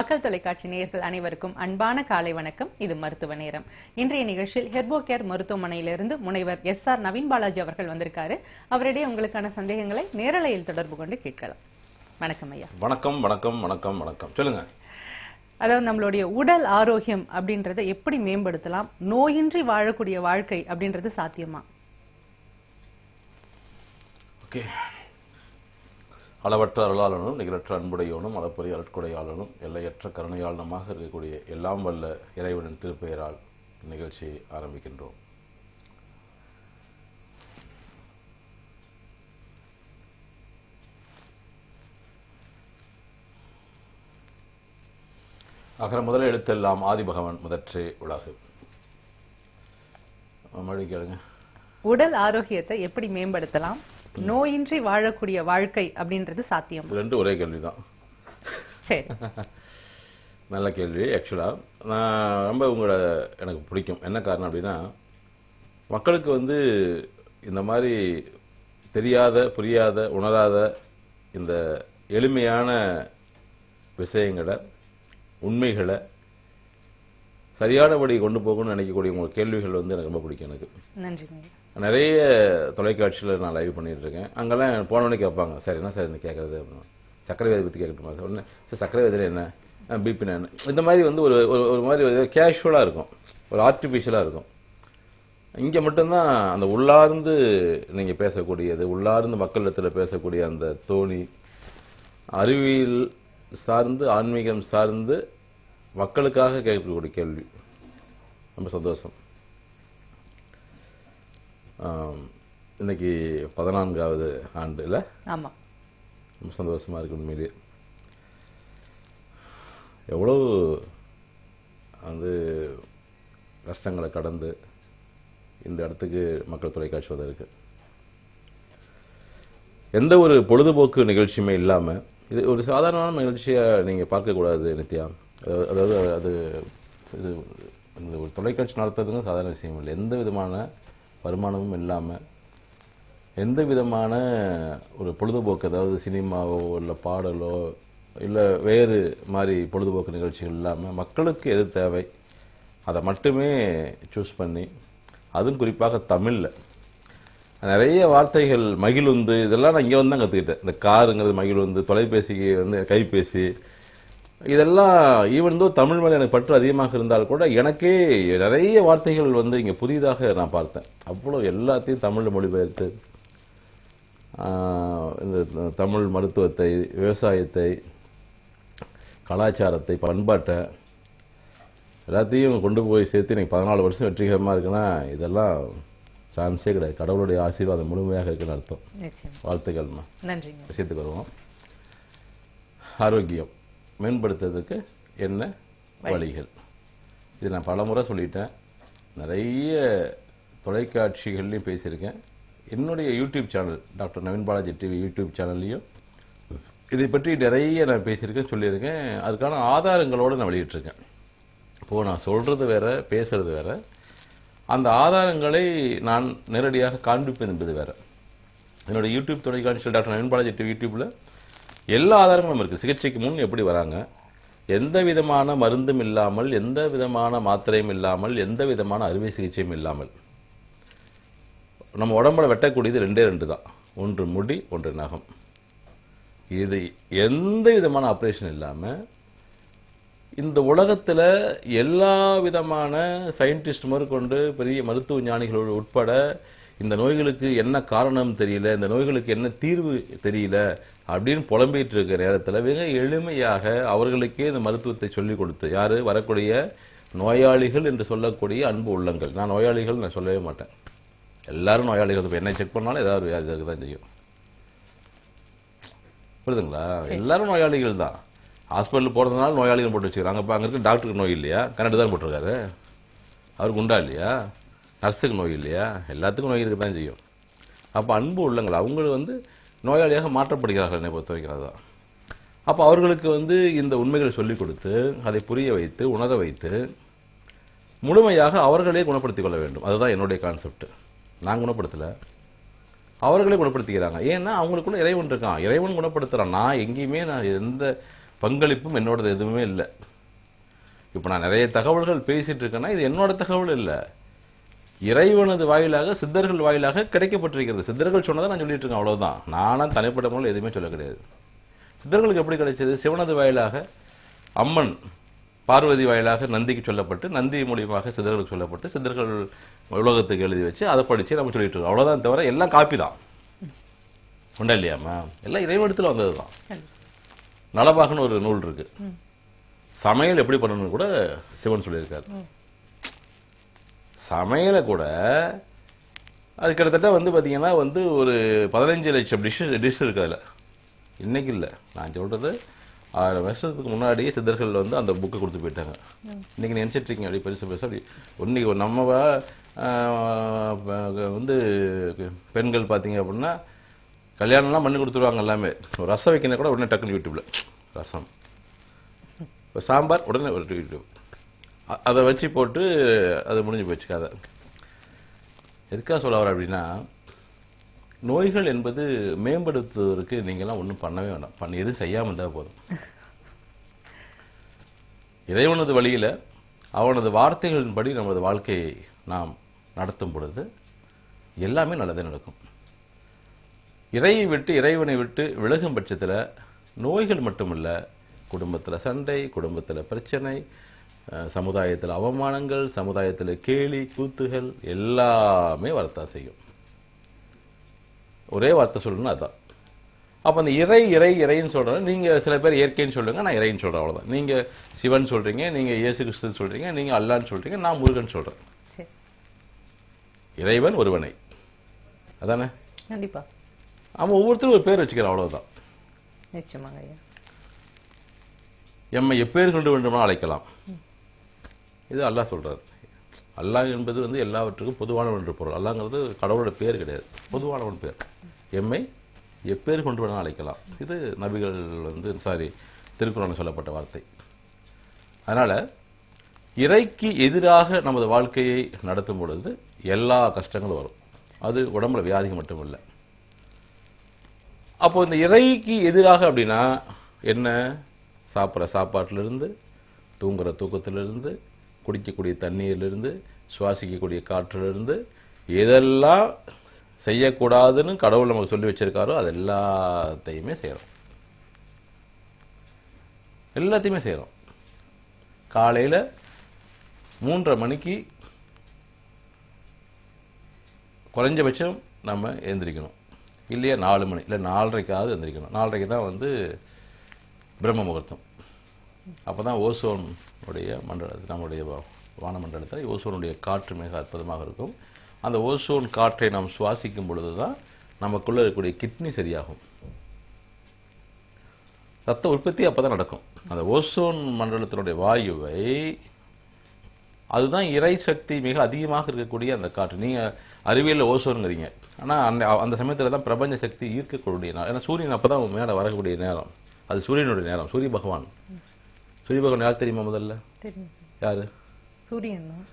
மக்கள் தொலைக்காட்சி நேயர்கள் அனைவருக்கும் அன்பான காலை வணக்கம் இது மருத்துவ நேரம் இன்றைய நிகழ்ச்சியில் ஹெர்போ கேர் மருத்துவமனையிலிருந்து முனைவர் எஸ் ஆர் நவீன் பாலாஜி அவர்கள் வந்திருக்காரு அவரிடையே உங்களுக்கான சந்தேகங்களை நேரலையில் தொடர்பு கொண்டு கேட்கலாம் வணக்கம் ஐயா வணக்கம் வணக்கம் வணக்கம் வணக்கம் சொல்லுங்க அதாவது நம்மளுடைய உடல் ஆரோக்கியம் அப்படின்றத எப்படி மேம்படுத்தலாம் நோயின்றி வாழக்கூடிய வாழ்க்கை அப்படின்றது சாத்தியமா ஓகே அளவற்ற அருளாளனும் நிகரற்ற அன்புடையவனும் அளப்பரிய அருட்கொடையாளனும் எல்லையற்ற கருணையாளனுமாக இருக்கக்கூடிய எல்லாம் வல்ல இறைவனின் திருப்பெயரால் நிகழ்ச்சியை ஆரம்பிக்கின்றோம் அகர முதல எழுத்தெல்லாம் ஆதிபகவன் முதற்றே உலகு மொழி கேளுங்க உடல் ஆரோக்கியத்தை எப்படி மேம்படுத்தலாம் நோயின்றி வாழக்கூடிய வாழ்க்கை அப்படின்றது சாத்தியம் இது ரெண்டும் ஒரே கேள்விதான் சரி நல்ல கேள்வி ஆக்சுவலாக நான் ரொம்ப உங்களோட எனக்கு பிடிக்கும் என்ன காரணம் அப்படின்னா மக்களுக்கு வந்து இந்த மாதிரி தெரியாத புரியாத உணராத இந்த எளிமையான விஷயங்களை உண்மைகளை சரியானபடி கொண்டு போகணும்னு நினைக்கக்கூடிய உங்கள் கேள்விகள் வந்து எனக்கு ரொம்ப பிடிக்கும் எனக்கு நன்றிங்க ஐயா. நிறைய தொலைக்காட்சியில் நான் லைவ் பண்ணிட்டு இருக்கேன் அங்கெல்லாம் போனவொடனே கேட்பாங்க சார் என்ன சார் இந்த கேட்குறது அப்படின்னு சர்க்கரை வியாதி பற்றி கேட்கட்டுமா சார் உடனே சார் சர்க்கரை வியாதி என்ன பிபினா என்ன இந்த மாதிரி வந்து ஒரு ஒரு ஒரு மாதிரி கேஷுவலாக இருக்கும் ஒரு ஆர்டிஃபிஷியலாக இருக்கும் இங்கே மட்டும்தான் அந்த உள்ளார்ந்து நீங்கள் பேசக்கூடியது உள்ளார்ந்து மக்களிடத்தில் பேசக்கூடிய அந்த தோணி அறிவியல் சார்ந்து ஆன்மீகம் சார்ந்து மக்களுக்காக கேட்கக்கூடிய கேள்வி ரொம்ப சந்தோஷம் ஆம், இன்னைக்கு பதினான்காவது ஆண்டு இல்லை ஆமா ரொம்ப சந்தோஷமா இருக்கு உண்மையிலேயே எவ்வளவு வந்து கஷ்டங்களை கடந்து இந்த இடத்துக்கு மக்கள் தொலைக்காட்சி வந்திருக்கு எந்த ஒரு பொழுதுபோக்கு நிகழ்ச்சியுமே இல்லாம இது ஒரு சாதாரணமான நிகழ்ச்சியா நீங்க பார்க்கக்கூடாது நித்யா அதாவது- அதாவது அது இது இந்த ஒரு தொலைக்காட்சி நடத்துறதுங்க சாதாரண விஷயம் இல்லை எந்த விதமான வருமானமும் இல்லாம எந்த விதமான ஒரு பொழுதுபோக்கு அதாவது சினிமாவோ இல்லை பாடலோ இல்லை வேறு மாதிரி பொழுதுபோக்கு நிகழ்ச்சிகள் இல்லாமல் மக்களுக்கு எது தேவை அதை மட்டுமே சூஸ் பண்ணி அதுவும் குறிப்பாக தமிழில் நிறைய வார்த்தைகள் மகிழுந்து இதெல்லாம் நான் இங்கே வந்து தான் கற்றுக்கிட்டேன் இந்த காருங்கிறது மகிழுந்து தொலைபேசிக்கு வந்து கைபேசி இதெல்லாம் ஈவன் தோ தமிழ் மேலே எனக்கு பற்று அதிகமாக இருந்தால் கூட எனக்கே நிறைய வார்த்தைகள் வந்து இங்கே புதிதாக நான் பார்த்தேன் அவ்வளோ எல்லாத்தையும் தமிழில் மொழிபெயர்த்து ஆஹ் இந்த தமிழ் மருத்துவத்தை விவசாயத்தை கலாச்சாரத்தை பண்பாட்டை எல்லாத்தையும் கொண்டு போய் சேர்த்து எனக்கு பதினாலு வருஷம் வெற்றிகரமாக இருக்குன்னா இதெல்லாம் சான்ஸே கிடையாது கடவுளுடைய ஆசீர்வாதம் முழுமையாக இருக்குன்னு அர்த்தம் நிச்சயம் வாழ்த்துக்கள்மா நன்றிங்க விஷயத்துக்கு வருவோம் ஆரோக்கியம் மேம்படுத்துறதுக்கு என்ன வழிகள் இது நான் பலமுறை சொல்லிட்டேன் நிறைய தொலைக்காட்சிகள்லையும் பேசியிருக்கேன் என்னுடைய YouTube channel doctor Naveen Balaji TV YouTube சேனல்லையும் இதை பற்றி நிறைய நான் பேசியிருக்கேன் சொல்லியிருக்கேன் அதுக்கான ஆதாரங்களோடு நான் வெளியிட்டிருக்கேன் இப்போது நான் சொல்கிறது வேற பேசுறது வேற அந்த ஆதாரங்களை நான் நேரடியாக காண்பிப்பது என்பது வேற என்னோட யூடியூப் தொலைக்காட்சியில் டாக்டர் நவீன் பாலாஜி டிவி யூடியூப்ல எல்லா ஆதாரங்களும் இருக்கு சிகிச்சைக்கு முன் எப்படி வராங்க எந்த விதமான மருந்தும் இல்லாமல் எந்த விதமான மாத்திரையும் இல்லாமல் எந்த விதமான அறுவை சிகிச்சையும் இல்லாமல் நம்ம உடம்புல வெட்டக்கூடியது ரெண்டே ரெண்டு தான் ஒன்று முடி ஒன்று நகம் இது எந்த விதமான ஆப்ரேஷன் இல்லாமல் இந்த உலகத்தில் எல்லா விதமான சயின்டிஸ்ட் முதற்கொண்டு பெரிய மருத்துவ ஞானிகளோடு உட்பட இந்த நோய்களுக்கு என்ன காரணம் தெரியல இந்த நோய்களுக்கு என்ன தீர்வு தெரியல அப்படின்னு புலம்பிட்டு இருக்க நேரத்தில் மிக எளிமையாக அவர்களுக்கே இந்த மருத்துவத்தை சொல்லிக் கொடுத்து யாரு வரக்கூடிய நோயாளிகள் என்று சொல்லக்கூடிய அன்பு உள்ளங்கள் நான் நோயாளிகள் நான் சொல்லவே மாட்டேன் எல்லாரும் நோயாளிகள் இப்போ என்ன செக் பண்ணாலும் ஏதாவது ஒரு வியாதி இருக்க தான் செய்யும் புரியுதுங்களா எல்லாரும் நோயாளிகள் தான் ஹாஸ்பிட்டல் போகிறதுனால நோயாளிகள் போட்டு வச்சுக்கிறாங்க அப்போ அங்கே இருக்க டாக்டருக்கு நோய் இல்லையா கரண்ட் தான் போட்டிருக்காரு அவருக்கு உண்டா இல்லையா நர்ஸுக்கு நோய் இல்லையா எல்லாத்துக்கும் நோய் இருக்க தான் செய்யும் அப்போ அன்பு உள்ளங்கள் அவங்க வந்து நோயாளியாக மாற்றப்படுகிறார்கள் என்னை பொறுத்த வரைக்கும் அதுதான் அப்போ அவர்களுக்கு வந்து இந்த உண்மைகளை சொல்லிக் கொடுத்து அதை புரிய வைத்து உணர வைத்து முழுமையாக அவர்களே குணப்படுத்திக் கொள்ள வேண்டும் அதுதான் என்னுடைய கான்செப்ட் நான் குணப்படுத்தலை அவர்களே குணப்படுத்திக்கிறாங்க ஏன்னா அவங்களுக்குள்ள இறைவன் இருக்கான் இறைவன் குணப்படுத்துறான் நான் எங்கேயுமே நான் எந்த பங்களிப்பும் என்னோடது எதுவுமே இல்லை இப்போ நான் நிறைய தகவல்கள் பேசிட்டு இருக்கேன்னா இது என்னோட தகவல் இல்லை இறைவனது வாயிலாக சித்தர்கள் வாயிலாக கிடைக்கப்பட்டிருக்கிறது சித்தர்கள் சொன்னதை நான் சொல்லிட்டு இருக்கேன் அவ்வளவுதான் நானா தனிப்பட்ட முறையில் எதுவுமே சொல்ல கிடையாது சித்தர்களுக்கு எப்படி கிடைச்சது சிவனது வாயிலாக அம்மன் பார்வதி வாயிலாக நந்திக்கு சொல்லப்பட்டு நந்தி மூலியமாக சித்தர்களுக்கு சொல்லப்பட்டு சித்தர்கள் உலகத்துக்கு எழுதி வச்சு அதை படிச்சு நம்ம சொல்லிட்டு இருக்கோம் அவ்வளவுதான் தவிர எல்லாம் காப்பி தான் உண்டா இல்லையாம்மா எல்லாம் இறைவனத்தில் வந்தது தான் நலபாகன்னு ஒரு நூல் இருக்கு சமையல் எப்படி பண்ணணும்னு கூட சிவன் சொல்லியிருக்காரு சமையலை கூட அது கிட்டத்தட்ட வந்து பார்த்தீங்கன்னா வந்து ஒரு பதினஞ்சு லட்சம் டிஷ் டிஷ் இருக்கு அதில் இன்னைக்கு இல்லை நான் சொல்றது ஆயிரம் வருஷத்துக்கு முன்னாடியே சித்தர்கள் வந்து அந்த புக்கை கொடுத்து போயிட்டாங்க இன்னைக்கு நினைச்சிட்டு இருக்கீங்க அப்படி பெருசு பெருசு அப்படி இன்னைக்கு நம்ம வ- ஆஹ் ப- வந்து பெண்கள் பார்த்தீங்க அப்படின்னா கல்யாணம்லாம் பண்ணி கொடுத்துருவாங்க எல்லாமே ஒரு ரசம் வைக்கணும் கூட உடனே டக்குனு யூடியூப்ல ரசம் இப்போ சாம்பார் உடனே ஒரு யூடியூப் அ- அதை வச்சு போட்டு அது முடிஞ்சு போச்சு கதை எதுக்காக சொல்ல வர அப்படின்னா நோய்கள் என்பது மேம்படுத்துவதற்கு நீங்கள்லாம் ஒன்றும் பண்ணவே வேண்டாம் பண்ண எதுவும் செய்யாமல் இருந்தால் போதும் இறைவனது வழியில அவனது வார்த்தைகளின்படி நமது வாழ்க்கையை நாம் நடத்தும் பொழுது எல்லாமே நல்லதே நடக்கும் இறையை விட்டு இறைவனை விட்டு விலகும் பட்சத்தில் நோய்கள் மட்டுமல்ல குடும்பத்தில் சண்டை குடும்பத்தில் பிரச்சனை அஹ், சமுதாயத்தில் அவமானங்கள் சமுதாயத்தில் கேலி கூத்துகள் எல்லாமே வரத்தான் செய்யும் ஒரே வார்த்தை சொல்லணும்னா அதான் அப்போ அந்த இறை இறை இறைன்னு சொல்கிறேன் நீங்கள் சில பேர் இயற்கைன்னு சொல்லுங்க நான் இறைன்னு சொல்கிறேன் அவ்வளோதான் நீங்கள் சிவன் சொல்கிறீங்க நீங்கள் இயேசு கிறிஸ்துன்னு சொல்கிறீங்க நீங்கள் அல்லான்னு சொல்கிறீங்க நான் முருகன் சொல்கிறேன் சரி இறைவன் ஒருவனை அதானே கண்டிப்பா அவன் ஒவ்வொருத்தரும் ஒரு பேர் வச்சுக்கிறான் அவ்வளவுதான் நிச்சயமாங்க ஐயா எம்மை எப்பேர் கொண்டு வேண்டுமானால் அழைக்கலாம் இது அல்லாஹ் சொல்றாரு அல்லாஹ் என்பது வந்து எல்லாவற்றுக்கும் பொதுவானவன் என்று பொருள் அல்லாங்கிறது கடவுளோட பேர் கிடையாது பொதுவானவன் பேர் எம்மை எப்பேர் கொண்டு வேணாலும் அழைக்கலாம் இது நபிகள் வந்து சாரி திருக்குறள் சொல்லப்பட்ட வார்த்தை அதனால இறைக்கு எதிராக நமது வாழ்க்கையை நடத்தும் பொழுது எல்லா கஷ்டங்களும் வரும் அது உடம்புல வியாதிகள் மட்டும் இல்லை அப்போ இந்த இறைக்கு எதிராக அப்படின்னா என்ன சாப்பிட்ற சாப்பாட்டிலிருந்து தூங்குற தூக்கத்திலிருந்து குடிக்கக்கூடிய தண்ணீரிலிருந்து சுவாசிக்கக்கூடிய காற்றிலிருந்து எதெல்லாம் செய்யக்கூடாதுன்னு கடவுள் நமக்கு சொல்லி வச்சிருக்காரோ அது எல்லாத்தையுமே செய்கிறோம் எல்லாத்தையுமே செய்கிறோம் காலையில் மூன்றரை மணிக்கு குறைஞ்சபட்சம் நம்ம எந்திரிக்கணும் இல்லையா நாலு மணி இல்லை நாலரைக்காவது எந்திரிக்கணும் நாலரைக்கு தான் வந்து பிரம்ம முகூர்த்தம் அப்போ தான் ஓசோன் உடைய மண்டல நம்முடைய வா- வானமண்டலத்தில் ஓசோனுடைய காற்று மிக அற்புதமாக இருக்கும் அந்த ஓசோன் காற்றை நாம் சுவாசிக்கும் பொழுது தான் நமக்குள்ள இருக்கக்கூடிய கிட்னி சரியாகும் ரத்த உற்பத்தி அப்போ தான் நடக்கும் அந்த ஓசோன் மண்டலத்தினுடைய வாயுவை அதுதான் இறை சக்தி மிக அதிகமாக இருக்கக்கூடிய அந்த காற்று நீங்க அறிவியல்ல ஓசோனுங்கிறீங்க ஆனா அந்த அந்த சமயத்துல தான் பிரபஞ்ச சக்தி ஈர்க்கக்கூடிய நேரம் ஏன்னா சூரியன் அப்பதான் மேல வரக்கூடிய நேரம் அது சூரியனுடைய நேரம் சூரிய பகவான் சூரிய பகவான் யார் தெரியுமா முதல்ல தெரியும் யாரு சூரியன் தான்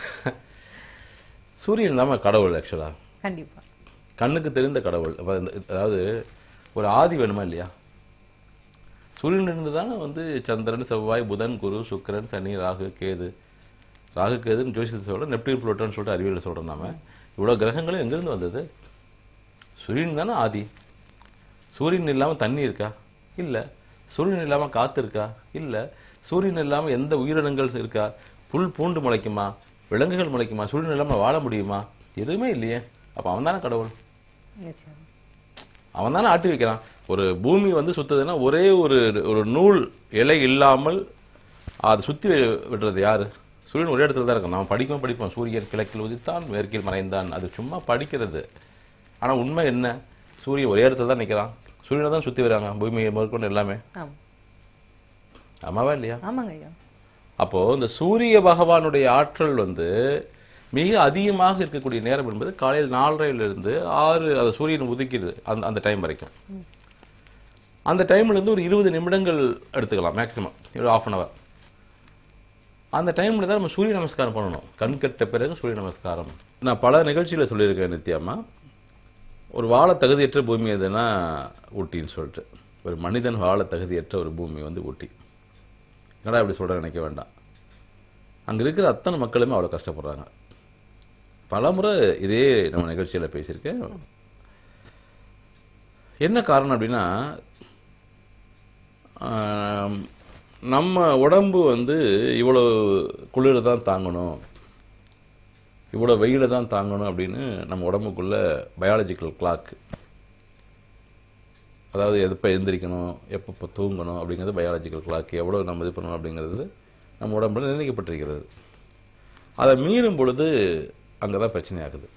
சூரியன் தான் கடவுள் ஆக்சுவலா கண்டிப்பா கண்ணுக்கு தெரிந்த கடவுள் அப்ப இந்த- அதாவது ஒரு ஆதி வேணுமா இல்லையா சூரியன் இருந்து தானே வந்து சந்திரன் செவ்வாய் புதன் குரு சுக்கிரன் சனி ராகு கேது ராகு கேதுன்னு ஜோசியத்தை சொல்ற நெப்டியூன் புளோட்டோன்னு சொல்லிட்டு அறிவியல் சொல்றோம் நாம இவ்வளவு கிரகங்களும் எங்கிருந்து வந்தது சூரியன் தானே ஆதி சூரியன் இல்லாம தண்ணி இருக்கா இல்ல சூரியன் இல்லாம காத்து இருக்கா இல்ல சூரியன் இல்லாம எந்த உயிரினங்கள் இருக்கா புல் பூண்டு முளைக்குமா விலங்குகள் முளைக்குமா சூரியன் இல்லாம வாழ முடியுமா எதுவுமே இல்லையே அப்ப அவன் தானே கடவுள் நிச்சயம் அவன் தானே ஆட்டி வைக்கிறான் ஒரு பூமி வந்து சுத்துதுன்னா ஒரே ஒரு ஒரு நூல் இலை இல்லாமல் அது சுத்தி வி- விடுறது யாரு சூரியன் ஒரே இடத்துல தான் இருக்கும் நம்ம படிக்கவும் படிப்போம் சூரியன் கிழக்கில் உதித்தான் மேற்கில் மறைந்தான் அது சும்மா படிக்கிறது ஆனா உண்மை என்ன சூரியன் ஒரே இடத்துல தான் நிக்கிறான் சூரியனை தான் சுத்தி வராங்க பூமியை முதற்கொண்டு எல்லாமே ஆமா ஆமாவா இல்லையா ஆமாங்க ஐயா அப்போ இந்த சூரிய பகவானுடைய ஆற்றல் வந்து மிக அதிகமாக இருக்கக்கூடிய நேரம் என்பது காலையில் நாலரைல இருந்து ஆறு அந்த சூரியன் உதிக்கிறது அந்த அந்த டைம் வரைக்கும் அந்த டைம்ல இருந்து ஒரு இருபது நிமிடங்கள் எடுத்துக்கலாம் மேக்ஸிமம் ஒரு ஆஃப் அன் அவர் அந்த டைம்ல தான் நம்ம சூரிய நமஸ்காரம் பண்ணணும் கண் கட்ட பிறகு சூரிய நமஸ்காரம் நான் பல நிகழ்ச்சியில சொல்லியிருக்கேன் நித்யாமா ஒரு வாழ தகுதியற்ற பூமி எதுனா ஊட்டின்னு சொல்லிட்டு ஒரு மனிதன் வாழ தகுதியற்ற ஒரு பூமி வந்து ஊட்டி என்னடா இப்படி சொல்ற நினைக்க வேண்டாம் அங்க இருக்கிற அத்தனை மக்களுமே அவ்வளவு கஷ்டப்படுறாங்க பலமுறை இதே நம்ம நிகழ்ச்சியில பேசியிருக்கேன் என்ன காரணம் அப்படின்னா ஆம், நம்ம உடம்பு வந்து இவ்வளோ குளிர தான் தாங்கணும் இவ்வளோ வெயில தான் தாங்கணும் அப்படின்னு நம்ம உடம்புக்குள்ள பயாலஜிக்கல் கிளாக் அதாவது எப்போ எந்திரிக்கணும் எப்பப்போ தூங்கணும் அப்படிங்கிறது பயாலஜிக்கல் கிளாக் எவ்வளோ நம்ம இது பண்ணணும் அப்படிங்கிறது நம்ம உடம்புல நிர்ணயிக்கப்பட்டிருக்கிறது அதை மீறும் பொழுது அங்கே தான் பிரச்சனை ஆகுது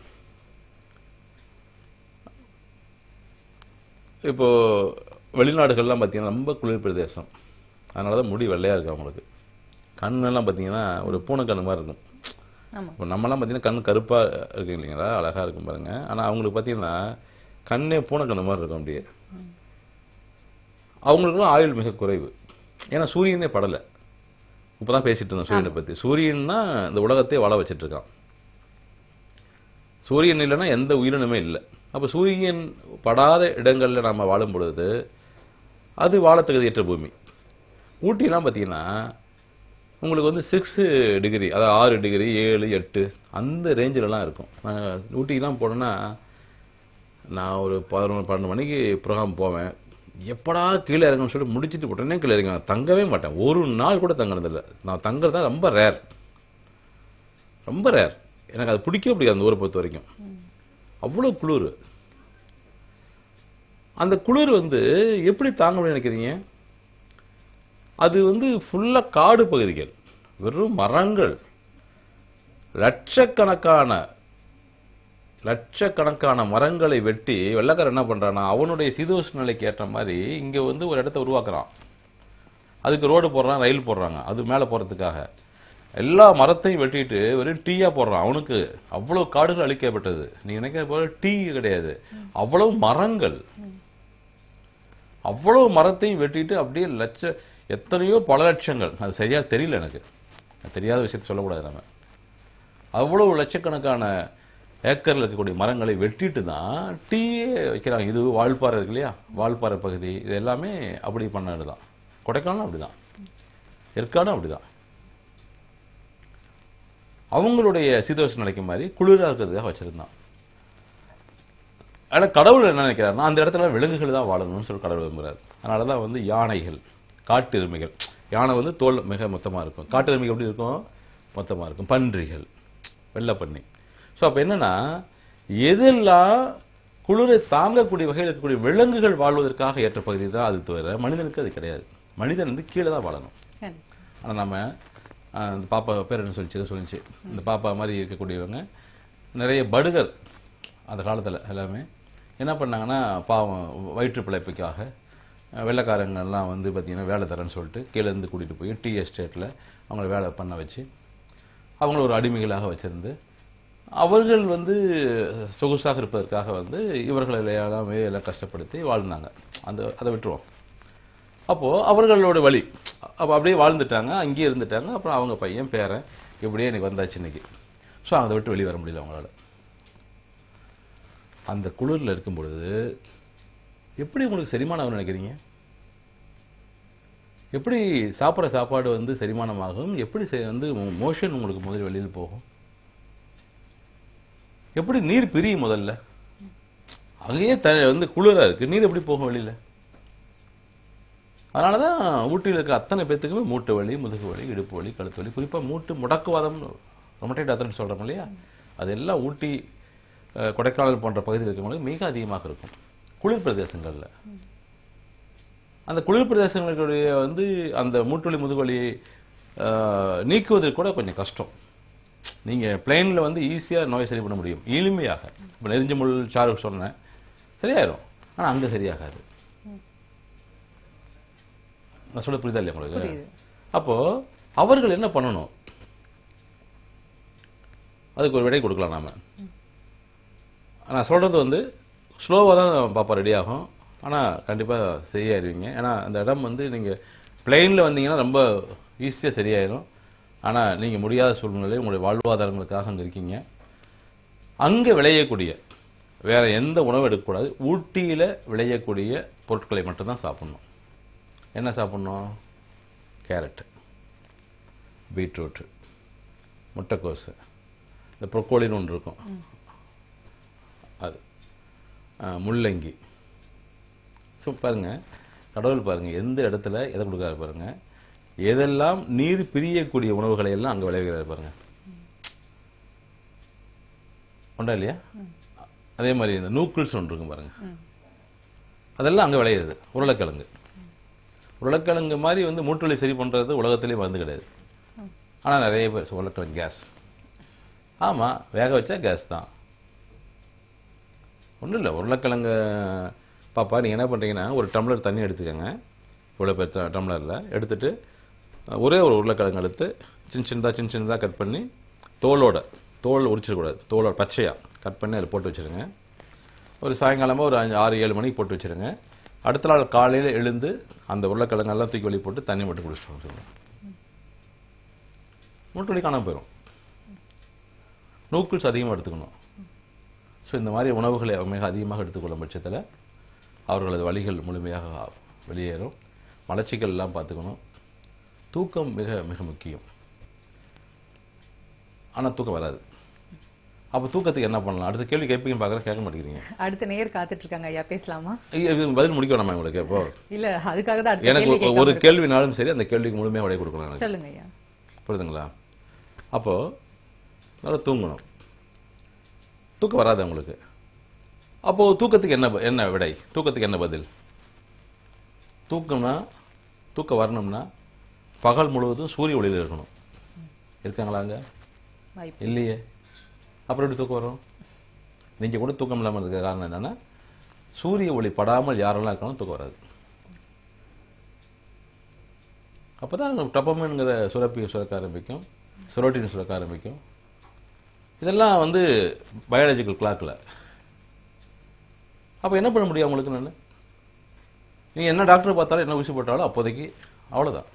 இப்போ வெளிநாடுகள்லாம் பார்த்தீங்கன்னா ரொம்ப குளிர் பிரதேசம் அதனால தான் முடி வெள்ளையா இருக்கு அவங்களுக்கு கண்ணெல்லாம் பார்த்தீங்கன்னா ஒரு பூனைக்கண்ணு மாதிரி இருக்கும் ஆமா இப்போ நம்மலாம் பார்த்தீங்கன்னா கண் கருப்பாக இருக்கு இல்லைங்களா அழகாக இருக்கும் பாருங்க ஆனால் அவங்களுக்கு பார்த்தீங்கன்னா கண்ணே பூனைக்கண்ணு மாதிரி இருக்கும் அப்படியே அவங்களுக்குலாம் ஆயுள் மிக குறைவு ஏன்னா சூரியனே படலை இப்போ தான் பேசிட்டு இருந்தோம் சூரியனை பற்றி சூரியன் தான் இந்த உலகத்தையே வாழ வச்சிட்டு இருக்கான் சூரியன் இல்லைன்னா எந்த உயிரினமே இல்லை அப்போ சூரியன் படாத இடங்களில் நாம வாழும் பொழுது அது வாழ தகுதியற்ற பூமி ஊட்டிலாம் பார்த்தீங்கன்னா உங்களுக்கு வந்து சிக்ஸ் டிகிரி அதாவது ஆறு டிகிரி ஏழு எட்டு அந்த ரேஞ்சிலலாம் இருக்கும் நான் ஊட்டிலாம் போனேன்னா நான் ஒரு பதினொன்று பன்னெண்டு மணிக்கு ப்ரோக்ராம் போவேன் எப்படா கீழே இறங்கணும்னு சொல்லிட்டு முடிச்சிட்டு உடனே கீழே இறங்குவேன் தங்கவே மாட்டேன் ஒரு நாள் கூட தங்கினதில்லை நான் தங்குறது தான் ரொம்ப ரேர் ரொம்ப ரேர் எனக்கு அது பிடிக்கவே பிடிக்காது அந்த ஊரை பொறுத்த வரைக்கும் அவ்வளோ குளிர் அந்த குளிர் வந்து எப்படி தாங்க முடியும்னு நினைக்கிறீங்க அது வந்து ஃபுல்லாக காடு பகுதிகள் வெறும் மரங்கள் லட்சக்கணக்கான லட்சக்கணக்கான மரங்களை வெட்டி வெள்ளக்காரன் என்ன பண்றானா அவனுடைய சீதோஷ்ண நிலைக்கு ஏற்ற மாதிரி இங்க வந்து ஒரு இடத்த உருவாக்குறான் அதுக்கு ரோடு போடுறான் ரயில் போடுறாங்க அது மேலே போறதுக்காக எல்லா மரத்தையும் வெட்டிட்டு வெறும் டீயா போடுறான் அவனுக்கு அவ்வளவு காடுகள் அழிக்கப்பட்டது நீ நினைக்கிற போல டீ கிடையாது அவ்வளவு மரங்கள் அவ்வளவு மரத்தையும் வெட்டிட்டு அப்படியே லட்ச எத்தனையோ பல லட்சங்கள் அது சரியா தெரியல எனக்கு அது தெரியாத விஷயத்தை சொல்லக்கூடாது நம்ம அவ்வளவு லட்சக்கணக்கான ஏக்கர்ல இருக்கக்கூடிய மரங்களை வெட்டிட்டு தான் டீயே வைக்கிறாங்க இது வால்பாறை இருக்கு இல்லையா வால்பாறை பகுதி இது எல்லாமே அப்படி பண்ணது தான் கொடைக்கானலும் அப்படிதான் ஏற்காடும் அப்படிதான் அவங்களுடைய சீதோஷம் நிலைக்கு மாதிரி குளிரா இருக்கிறதுக்காக வச்சிருந்தான் ஆனால் கடவுள் என்ன நினைக்கிறாருன்னா அந்த இடத்துல விலங்குகள் தான் வாழணும்னு சொல்லி கடவுள் விரும்புறாரு அதனால தான் வந்து யானைகள் காட்டு எருமைகள் யானை வந்து தோல் மிக மொத்தமாக இருக்கும் காட்டு எருமைகள் எப்படி இருக்கும் மொத்தமாக இருக்கும் பன்றிகள் வெள்ளைப்பன்னி ஸோ அப்போ என்னன்னா எதெல்லாம் குளிரை தாங்கக்கூடிய வகையில் இருக்கக்கூடிய விலங்குகள் வாழ்வதற்காக ஏற்ற பகுதி தான் அது தவிர மனிதனுக்கு அது கிடையாது மனிதன் வந்து கீழே தான் வாழணும் கண்டிப்பா. ஆனால் நம்ம ஆஹ், இந்த பாப்பா பேர் என்ன சொல்லிச்சு ஏதோ சொல்லிச்சு இந்த பாப்பா மாதிரி இருக்கக்கூடியவங்க நிறைய படுகர் அந்த காலத்தில் எல்லாமே என்ன பண்ணாங்கன்னா பாவம் வயிற்று பிழைப்புக்காக அஹ், வெள்ளைக்காரங்கெல்லாம் வந்து பார்த்தீங்கன்னா வேலை தரேன்னு சொல்லிட்டு கீழே இருந்து கூட்டிகிட்டு போய் டீ எஸ்டேட்டில் அவங்கள வேலை பண்ண வச்சு அவங்கள ஒரு அடிமைகளாக வச்சிருந்து அவர்கள் வந்து சொகுசாக இருப்பதற்காக வந்து இவர்களை எல்லாமே எல்லாம் கஷ்டப்படுத்தி வாழ்ந்தாங்க அந்த அதை விட்டுருவோம் அப்போ அவர்களோட வழி அப்போ அப்படியே வாழ்ந்துட்டாங்க அங்கேயே இருந்துட்டாங்க அப்புறம் அவங்க பையன் பேரன் இப்படியே எனக்கு வந்தாச்சு இன்னைக்கு ஸோ அதை விட்டு வெளியே வர முடியல அவங்களால அந்த குளிரில் இருக்கும் பொழுது எப்படி உங்களுக்கு செரிமானம் ஆகும்னு நினைக்கிறீங்க எப்படி சாப்பிட்ற சாப்பாடு வந்து செரிமானமாகும் எப்படி செ- வந்து மோஷன் உங்களுக்கு முதல்ல வெளியில் போகும் எப்படி நீர் பிரியும் முதல்ல அங்கேயே த வந்து குளிரா இருக்கு நீர் எப்படி போகும் வெளியில அதனால தான் ஊட்டியில் இருக்க அத்தனை பேத்துக்குமே மூட்டு வலி முதுகு வலி இடுப்பு வலி கழுத்து வலி குறிப்பாக மூட்டு முடக்குவாதம் ரொமட்டைட் அத்தனை சொல்கிறோம் இல்லையா அதெல்லாம் ஊட்டி அஹ், கொடைக்கானல் போன்ற பகுதியில் இருக்கவங்களுக்கு மிக அதிகமாக இருக்கும் குளிர் பிரதேசங்களில் அந்த குளிர் பிரதேசங்களுடைய வந்து அந்த மூட்டுவலி முதுகுவலியை அஹ், நீக்குவதற்கு கூட கொஞ்சம் கஷ்டம் நீங்கள் பிளெயினில் வந்து ஈஸியாக நோய் சரி பண்ண முடியும் எளிமையாக இப்போ நெறிஞ்ச முள் சாரு சொன்னேன் சரியாயிரும் ஆனால் அங்கே சரியாகாது நான் சொல்ல புரியுதா இல்லையா உங்களுக்கு புரியுது. அப்போ அவர்கள் என்ன பண்ணணும் அதுக்கு ஒரு விடை கொடுக்கலாம் நாம நான் சொல்றது வந்து ஸ்லோவாக தான் பாப்பா ரெடி ஆகும் ஆனால் கண்டிப்பாக சரியாயிருவீங்க ஏன்னா அந்த இடம் வந்து நீங்கள் பிளெயினில் வந்தீங்கன்னா ரொம்ப ஈஸியாக சரியாயிரும் ஆனால் நீங்கள் முடியாத சூழ்நிலை உங்களுடைய வாழ்வாதாரங்களுக்காக அங்கே இருக்கீங்க அங்கே விளையக்கூடிய வேற எந்த உணவும் எடுக்கக்கூடாது ஊட்டியில் விளையக்கூடிய பொருட்களை மட்டும்தான் சாப்பிடணும் என்ன சாப்பிடணும் கேரட்டு பீட்ரூட்டு முட்டைக்கோஸு இந்த ப்ரொக்கோலின்னு ஒன்று இருக்கும் அது ஆ, முள்ளங்கி ஸோ பாருங்க கடவுள் பாருங்க எந்த இடத்துல எதை கொடுக்குறாரு பாருங்க எதெல்லாம் நீர் பிரியக்கூடிய உணவுகளை எல்லாம் அங்கே விளைவிக்கிறாரு பாருங்க உண்டா இல்லையா அதே மாதிரி இந்த நூக்கிள்ஸ் ஒன்று இருக்கும் பாருங்க அதெல்லாம் அங்கே விளையுது உருளைக்கிழங்கு உருளைக்கிழங்கு மாதிரி வந்து மூட்டுவலி சரி பண்றது உலகத்திலே மருந்து கிடையாது ஆனா நிறைய பேர் உருளைக்கிழங்கு கேஸ் ஆமா வேக வச்சா கேஸ் தான் ஒன்றும் இல்லை உருளைக்கிழங்கு பாப்பா நீங்கள் என்ன பண்ணுறீங்கன்னா ஒரு டம்ளர் தண்ணி எடுத்துக்கோங்க இவ்வளோ பேர் ட- டம்ளரில் எடுத்துட்டு அஹ், ஒரே ஒரு உருளைக்கிழங்கு எடுத்து சின்ன சின்னதாக சின்ன சின்னதாக கட் பண்ணி தோலோட தோல் உரிச்சிடக்கூடாது தோலோட பச்சையாக கட் பண்ணி அதில் போட்டு வச்சுருங்க ஒரு சாயங்காலமாக ஒரு அஞ்சு ஆறு ஏழு மணிக்கு போட்டு வச்சுருங்க அடுத்த நாள் காலையில் எழுந்து அந்த உருளைக்கிழங்கெல்லாம் தூக்கி வெளியே போட்டு தண்ணி மட்டும் குடிச்சிட்டு வந்துருங்க மூட்டு வலி காணாம போயிடும் நூக்குள்ஸ் அதிகமாக எடுத்துக்கணும் ஸோ இந்த மாதிரி உணவுகளை மிக அதிகமாக எடுத்துக்கொள்ளும் பட்சத்தில் அவர்களது வலிகள் முழுமையாக வெளியேறும் மலச்சிக்கல் எல்லாம் பார்த்துக்கணும் தூக்கம் மிக மிக முக்கியம் ஆனால் தூக்கம் வராது அப்போ தூக்கத்துக்கு என்ன பண்ணலாம் அடுத்த கேள்வி கேட்பீங்கன்னு பார்க்குறேன் கேட்க மாட்டேங்கிறீங்க அடுத்த நேர் காத்துட்டு இருக்காங்க ஐயா பேசலாமா ஐயா, இது பதில் முடிக்க வேணாமா உங்களுக்கு இப்போ இல்ல அதுக்காக தான் அடுத்த எனக்கு கேள்வி ஒரு- ஒரு கேள்வினாலும் சரி அந்த கேள்விக்கு முழுமையாக விடை கொடுக்கணும் எனக்கு சொல்லுங்க ஐயா புரியுதுங்களா அப்போ நல்லா தூங்கணும் தூக்கம் வராது உங்களுக்கு அப்போ தூக்கத்துக்கு என்ன ப- என்ன விடை தூக்கத்துக்கு என்ன பதில் தூக்கம்னா தூக்கம் வரணும்னா பகல் முழுவதும் சூரிய ஒளியில் இருக்கணும் இருக்காங்களாங்க வாய்ப்பு இல்லையே அப்புறம் எப்படி தூக்கம் வரும் நீங்க கூட தூக்கம் இல்லாமல் இருக்க காரணம் என்னன்னா சூரிய ஒளி படாமல் யாரெல்லாம் இருக்காலும் தூக்கம் வராது அப்பதான் டப்பமின்ங்கிற சுரப்பி சுரக்க ஆரம்பிக்கும் சுரோட்டின் சுரக்க ஆரம்பிக்கும் இதெல்லாம் வந்து பயாலஜிக்கல் கிளாக்ல அப்ப என்ன பண்ண முடியும் அவங்களுக்கு நான் நீங்க என்ன டாக்டர் பார்த்தாலும் என்ன ஊசி போட்டாலும் அப்போதைக்கு அவ்வளவுதான்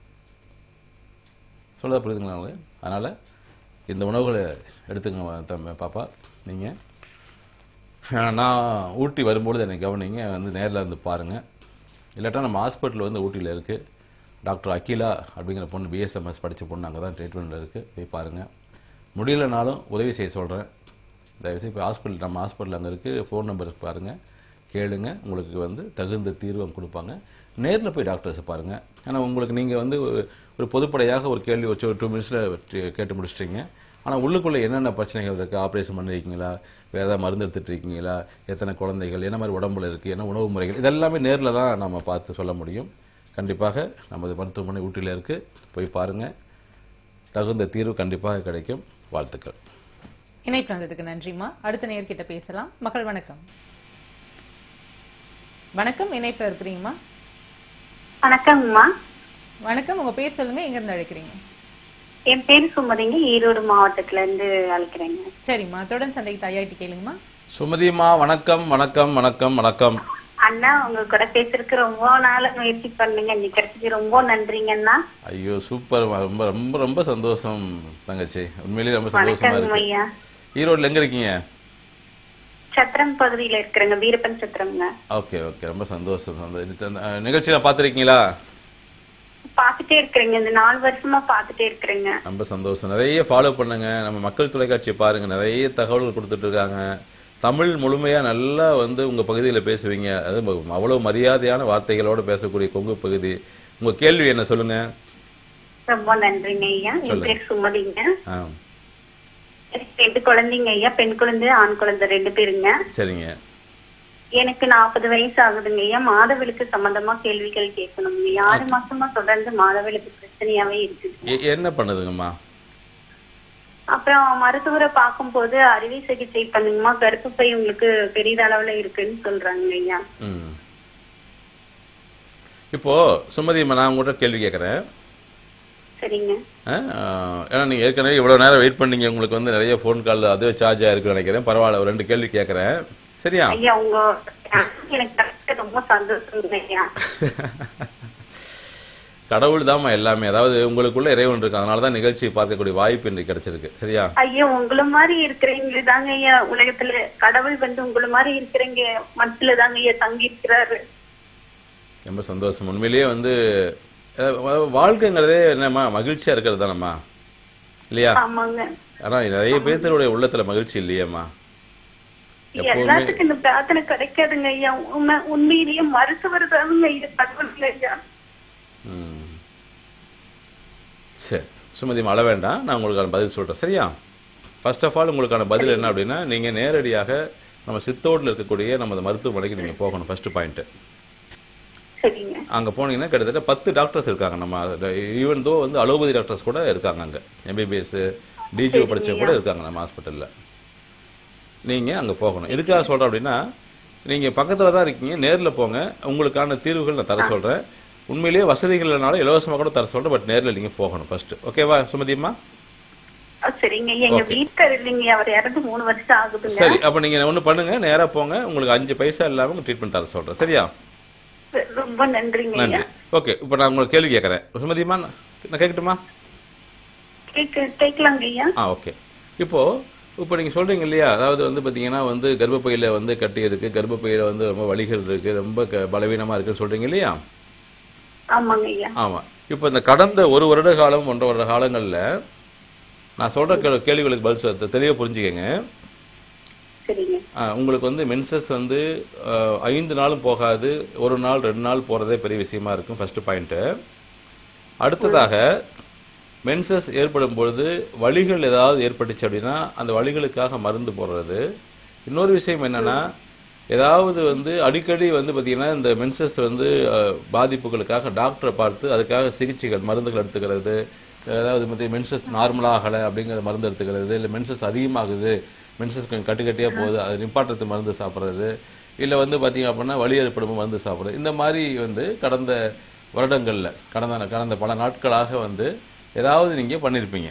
சொல்ல புரியுதுங்களா உங்களுக்கு அதனால இந்த உணவுகளை எடுத்துங்க தம் பாப்பா நீங்க அஹ், நான் ஊட்டி வரும்பொழுது என்னை கவனிங்க வந்து நேரில் வந்து பாருங்க இல்லாட்டா நம்ம ஹாஸ்பிட்டல் வந்து ஊட்டியில் இருக்கு டாக்டர் அகிலா அப்படிங்கிற பொண்ணு பிஎஸ்எம்எஸ் படித்த பொண்ணு அங்கே தான் ட்ரீட்மெண்ட்டில் இருக்குது போய் பாருங்கள் முடியலனாலும் உதவி செய்ய சொல்கிறேன் தயவுசெய்து இப்போ ஹாஸ்பிட்டல் நம்ம ஹாஸ்பிட்டல் அங்கே இருக்குது ஃபோன் நம்பருக்கு பாருங்கள் கேளுங்க உங்களுக்கு வந்து தகுந்த தீர்வு அவங்க கொடுப்பாங்க நேரில் போய் டாக்டர்ஸை பாருங்கள் ஏன்னா உங்களுக்கு நீங்கள் வந்து ஒரு ஒரு பொதுப்படையாக ஒரு கேள்வி வச்சு ஒரு டூ மினிட்ஸில் கேட்டு முடிச்சிட்டீங்க ஆனால் உள்ளுக்குள்ளே என்னென்ன பிரச்சனைகள் இருக்குது ஆப்ரேஷன் பண்ணிருக்கீங்களா வேறு ஏதாவது மருந்து எடுத்துட்டு இருக்கீங்களா எத்தனை குழந்தைகள் என்ன மாதிரி உடம்புல இருக்குது என்ன உணவு முறைகள் இதெல்லாமே நேரில் தான் நம்ம பார்த்து சொல்ல முடியும் கண்டிப்பாக நமது மருத்துவமனை ஊட்டியில் இருக்குது போய் பாருங்கள் தகுந்த தீர்வு கண்டிப்பாக கிடைக்கும் வாழ்த்துக்கள் இணைப்பு வந்ததுக்கு நன்றிம்மா அடுத்த நேர்கிட்ட பேசலாம் மகள் வணக்கம் வணக்கம் இணைப்புல இருக்கிறீங்கம்மா வணக்கங்கம்மா வணக்கம் உங்க பேர் சொல்லுங்க எங்க இருந்து அழைக்கிறீங்க என் பேர் சுமதிங்க ஈரோடு மாவட்டத்துல இருந்து அழைக்கிறேங்க சரிம்மா தொடர்ந்து சந்தைக்கு தாயாயிட்டு கேளுங்கம்மா சுமதிமா வணக்கம் வணக்கம் வணக்கம் வணக்கம் அண்ணா உங்க கூட பேசுறதுக்கு ரொம்ப நாள் முயற்சி பண்ணுங்க இன்னைக்கு கிடைச்சது ரொம்ப நன்றிங்கண்ணா ஐயோ சூப்பர் ரொம்ப ரொம்ப ரொம்ப சந்தோஷம் தங்கச்சி உண்மையிலேயே ரொம்ப சந்தோஷமா வணக்கம் இருக்கு ஐயா ஈரோட்ல எங்க இருக்கீங்க சத்திரம் பகுதியில இருக்கிறேங்க வீரப்பன் சத்திரம்ங்க ஓகே ஓகே ரொம்ப சந்தோஷம் சந்தோஷம் நிகழ்ச்சியில பாத்திருக்கீங்களா பாத்துட்டே இருக்கிறேங்க இந்த நாலு வருஷமா பாத்துட்டே இருக்கிறேங்க ரொம்ப சந்தோஷம் நிறைய ஃபாலோ பண்ணுங்க நம்ம மக்கள் தொலைக்காட்சியை பாருங்க நிறைய தகவல்கள் கொடுத்துட்டு இருக்காங்க தமிழ் முழுமையா நல்லா வந்து உங்க பகுதியில பேசுவீங்க அது ம- அவ்வளவு மரியாதையான வார்த்தைகளோட பேசக்கூடிய கொங்கு பகுதி உங்க கேள்வி என்ன சொல்லுங்க ரொம்ப நன்றிங்க ஐயா என் சொல்லுங்க. பேர் சுமதிங்க ஆ எனக்கு ரெண்டு குழந்தைங்க ஐயா பெண் குழந்தை ஆண் குழந்தை ரெண்டு பேருங்க சரிங்க எனக்கு நாற்பது வயசு ஆகுதுங்க ஐயா மாதவிலக்கு சம்பந்தமா கேள்விகள் கேட்கணுங்க ஆறு மாசமா தொடர்ந்து மாதவிலக்கு பிரச்சனையாவே இருக்குது எ- என்ன பண்ணுதுங்கம்மா அப்புறம் மருத்துவரை பார்க்கும்போது அறுவை சிகிச்சை பண்ணுங்கம்மா கர்ப்பப்பை உங்களுக்கு பெரிய அளவுல இருக்குன்னு சொல்றாங்க ஐயா ம் இப்போ சுமதி அம்மா, நான் உங்கள்கிட்ட கேள்வி கேட்குறேன் சரிங்க ஏன்னா நீங்கள் ஏற்கனவே இவ்வளோ நேரம் வெயிட் பண்ணீங்க உங்களுக்கு வந்து நிறைய ஃபோன் கால் அதுவே சார்ஜ் ஆயிருக்குன்னு நினைக்கிறேன் பரவாயில்ல ஒரு ரெண்டு கேள்வி கேட்குறேன் சரியா ஐயா உங்க எனக்கு கிடைச்சது ரொம்ப சந்தோஷம் ஐயா கடவுள் தாம்மா எல்லாமே அதாவது உங்களுக்குள்ள இறைவன் இருக்கு அதனால தான் நிகழ்ச்சி பார்க்கக்கூடிய வாய்ப்பு இன்றைக்கு கிடைச்சிருக்கு சரியா ஐயா உங்களை மாதிரி இருக்கிறவங்க தாங்க ஐயா உலகத்துல கடவுள் வந்து உங்களை மாதிரி இருக்கிறவங்க மனசுல தாங்க ஐயா தங்கி இருக்கிறாரு ரொம்ப சந்தோஷம் உண்மையிலேயே வந்து அஹ், வா- வாழ்க்கைங்கிறதே என்னம்மா மகிழ்ச்சியா இருக்கிறது தானம்மா இல்லையா ஆமாங்க ஆனா நிறைய பேர்த்தருடைய உள்ளத்துல மகிழ்ச்சி இல்லையேம்மா எப்பவுமே எல்லாத்துக்கும் இந்த பிரார்த்தனை கிடைக்காதுங்க ஐயா உண்மை உண்மையிலேயே மருத்துவர் தானுங்க ஐயா கடவுள் இல்லை ஐயா ம். சரி சுமதி அழ வேண்டாம் நான் உங்களுக்கான பதில் சொல்றேன் சரியா ஃபர்ஸ்ட் ஆஃப் ஆல் உங்களுக்கான பதில் என்ன அப்படின்னா நீங்க நேரடியாக நம்ம சித்தோடில் இருக்கக்கூடிய நமது மருத்துவமனைக்கு நீங்க போகணும் ஃபர்ஸ்ட் பாயிண்ட் சரிங்க அங்க போனீங்கன்னா கிட்டத்தட்ட பத்து டாக்டர்ஸ் இருக்காங்க நம்ம ஈவன் தோ வந்து அலோபதி டாக்டர்ஸ் கூட இருக்காங்க அங்க எம்பிபிஎஸ் டிஜிஓ படிச்சவங்க கூட இருக்காங்க நம்ம ஹாஸ்பிட்டல்ல நீங்க அங்க போகணும் எதுக்காக சொல்றேன் அப்படின்னா நீங்க பக்கத்துல தான் இருக்கீங்க நேர்ல போங்க உங்களுக்கான தீர்வுகள் நான் தர சொல்றேன் உண்மையிலேயே வசதிகள் இல்லைனாலும் இலவசமா கூட தர சொல்றேன் பட் நேர்ல நீங்க போகணும் ஃபர்ஸ்ட் ஓகேவா சுமதியம்மா ஆ, சரிங்க ஐயா எங்க வீட்டுக்காரர் இல்லைங்க அவர் இறந்து மூணு வருஷம் ஆகுதுங்க சரி அப்ப நீங்க ஒண்ணு பண்ணுங்க நேரா போங்க உங்களுக்கு அஞ்சு பைசா இல்லாம ட்ரீட்மெண்ட் தர சொல்றேன் சரியா ரொம்ப நன்றிங்க நன்றி ஐயா ஓகே இப்போ நான் உங்களுக்கு கேள்வி கேட்கறேன் சுமதியம்மா நான் கேட்கட்டுமா கேட்க கேட்கலாங்க ஐயா ஆ ஓகே இப்போ இப்போ நீங்க சொல்றீங்க இல்லையா அதாவது வந்து பாத்தீங்கன்னா வந்து கர்ப்பப்பையில வந்து கட்டி இருக்கு கர்ப்பப்பையில வந்து ரொம்ப வலிகள் இருக்கு ரொம்ப க- பலவீனமா இருக்குன்னு சொல்றீங்க இல்லையா ஆமாங்க ஐயா ஆமா இப்போ இந்த கடந்த ஒரு வருட காலம் ஒன்றரை வருட காலங்கள்ல நான் சொல்ற கே- கேள்விகளுக்கு பதில் சொல்ல தெளிவாக புரிஞ்சுக்கங்க சரிங்க ஆ, உங்களுக்கு வந்து மென்சஸ் வந்து ஆ, ஐந்து நாளும் போகாது ஒரு நாள் ரெண்டு நாள் போறதே பெரிய விஷயமா இருக்கும் ஃபர்ஸ்ட் பாயிண்ட் அடுத்ததாக மென்சஸ் ஏற்படும் பொழுது வலிகள் ஏதாவது ஏற்பட்டுச்சு அப்படின்னா அந்த வலிகளுக்காக மருந்து போடுறது இன்னொரு விஷயம் என்னன்னா ஏதாவது வந்து அடிக்கடி வந்து பாத்தீங்கன்னா இந்த மென்சஸ் வந்து அஹ், பாதிப்புகளுக்காக டாக்டரை பார்த்து அதுக்காக சிகிச்சைகள் மருந்துகள் எடுத்துக்கிறது அதாவது மத்திய மென்சஸ் நார்மலாகலை அப்படிங்கிற மருந்து எடுத்துக்கிறது இல்லை மென்சஸ் அதிகமாகுது மென்சஸ் கொஞ்சம் கட்டு கட்டியா போகுது அது நிப்பாட்டத்து மருந்து சாப்பிட்றது இல்லை வந்து பார்த்தீங்க அப்படின்னா வலி ஏற்படும் மருந்து சாப்பிட்றது இந்த மாதிரி வந்து கடந்த வருடங்கள்ல கடந்த கடந்த பல நாட்களாக வந்து ஏதாவது நீங்க பண்ணியிருப்பீங்க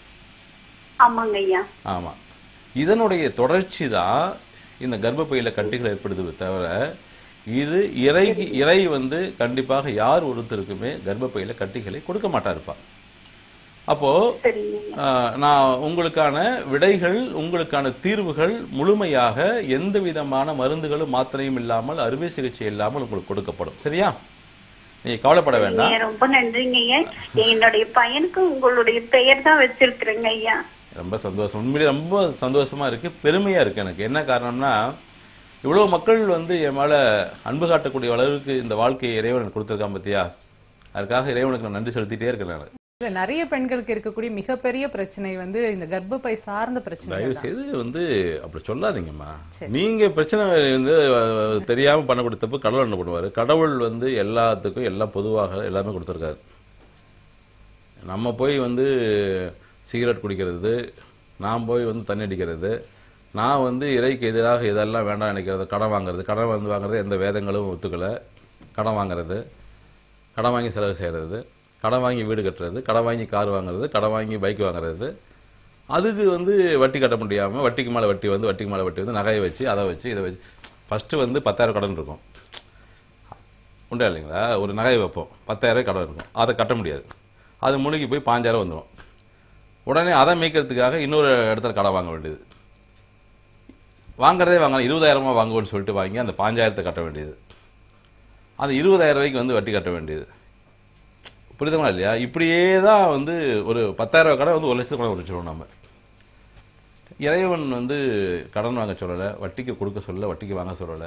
ஆமாங்க ஐயா ஆமா இதனுடைய தொடர்ச்சி தான் இந்த கர்ப்பப்பையில கட்டிகள் ஏற்படுது தவிர இது இறைக்கு இறை வந்து கண்டிப்பாக யார் ஒருத்தருக்குமே கர்ப்பப்பையில கட்டிகளை கொடுக்க மாட்டாருப்பா அப்போ சரிங்க ஐயா. ஆஹ், நான் உங்களுக்கான விடைகள் உங்களுக்கான தீர்வுகள் முழுமையாக எந்த விதமான மருந்துகளும் மாத்திரையும் இல்லாமல் அறுவை சிகிச்சை இல்லாமல் உங்களுக்கு கொடுக்கப்படும் சரியா நீங்க கவலைப்பட வேண்டாம் ஐயா, ரொம்ப நன்றிங்க ஐயா என்னுடைய பையனுக்கு உங்களுடைய பெயர் தான் வச்சிருக்கிறேங்க ஐயா ரொம்ப சந்தோஷம் உண்மையிலே ரொம்ப சந்தோஷமா இருக்கு பெருமையா இருக்கு எனக்கு என்ன காரணம்னா இவ்வளவு மக்கள் வந்து என் மேல அன்பு காட்டக்கூடிய அளவுக்கு இந்த வாழ்க்கையை இறைவன் எனக்கு கொடுத்திருக்கான் பத்தியா அதுக்காக இறைவனுக்கு நான் நன்றி செலுத்திட்டே இருக்கேன் நான் இல்ல நிறைய பெண்களுக்கு இருக்கக்கூடிய மிகப்பெரிய பிரச்சனை வந்து இந்த கர்ப்பப்பை சார்ந்த பிரச்சனை தயவு செய்து வந்து அப்படி சொல்லாதீங்கம்மா சரி. நீங்க பிரச்சனை வந்து அஹ், தெரியாம பண்ணக்கூடிய தப்பு கடவுள் என்ன பண்ணுவாரு கடவுள் வந்து எல்லாத்துக்கும் எல்லாம் பொதுவாக எல்லாமே கொடுத்துருக்காரு நம்ம போய் வந்து சிகரெட் குடிக்கிறது நான் போய் வந்து தண்ணி அடிக்கிறது நான் வந்து இறைக்கு எதிராக இதெல்லாம் வேண்டாம் நினைக்கிறது கடன் வாங்குறது கடன் வந்து வாங்குறது எந்த வேதங்களும் ஒத்துக்கல கடன் வாங்குறது கடன் வாங்கி செலவு செய்கிறது கடன் வாங்கி வீடு கட்டுறது கடன் வாங்கி கார் வாங்குறது கடன் வாங்கி பைக் வாங்குறது அதுக்கு வந்து வட்டி கட்ட முடியாமல் வட்டிக்கு மேலே வட்டி வந்து வட்டிக்கு மேலே வட்டி வந்து நகையை வச்சு அதை வச்சு இதை வச்சு ஃபஸ்ட்டு வந்து பத்தாயிரம் கடன் இருக்கும் உண்டா இல்லைங்களா ஒரு நகையை வைப்போம் பத்தாயிரம் கடன் இருக்கும் அதை கட்ட முடியாது அது முழுகி போய் பாஞ்சாயிரம் வந்துடும் உடனே அதை மீட்கிறதுக்காக இன்னொரு இடத்துல கடன் வாங்க வேண்டியது வாங்குறதே வாங்கலாம் இருபதாயிரமா வாங்குவோன்னு சொல்லிட்டு வாங்கி அந்த பாஞ்சாயிரத்தை கட்ட வேண்டியது அந்த இருபதாயிரம் ரூபாய்க்கு வந்து வட்டி கட்ட வேண்டியது புரியுதுங்களா இல்லையா இப்படியே தான் வந்து ஒரு பத்தாயிரம் ரூபாய் கடை வந்து ஒரு லட்சத்துக்கு கூட வச்சுருவோம் நம்ம இறைவன் வந்து கடன் வாங்க சொல்லலை வட்டிக்கு கொடுக்க சொல்லலை வட்டிக்கு வாங்க சொல்லலை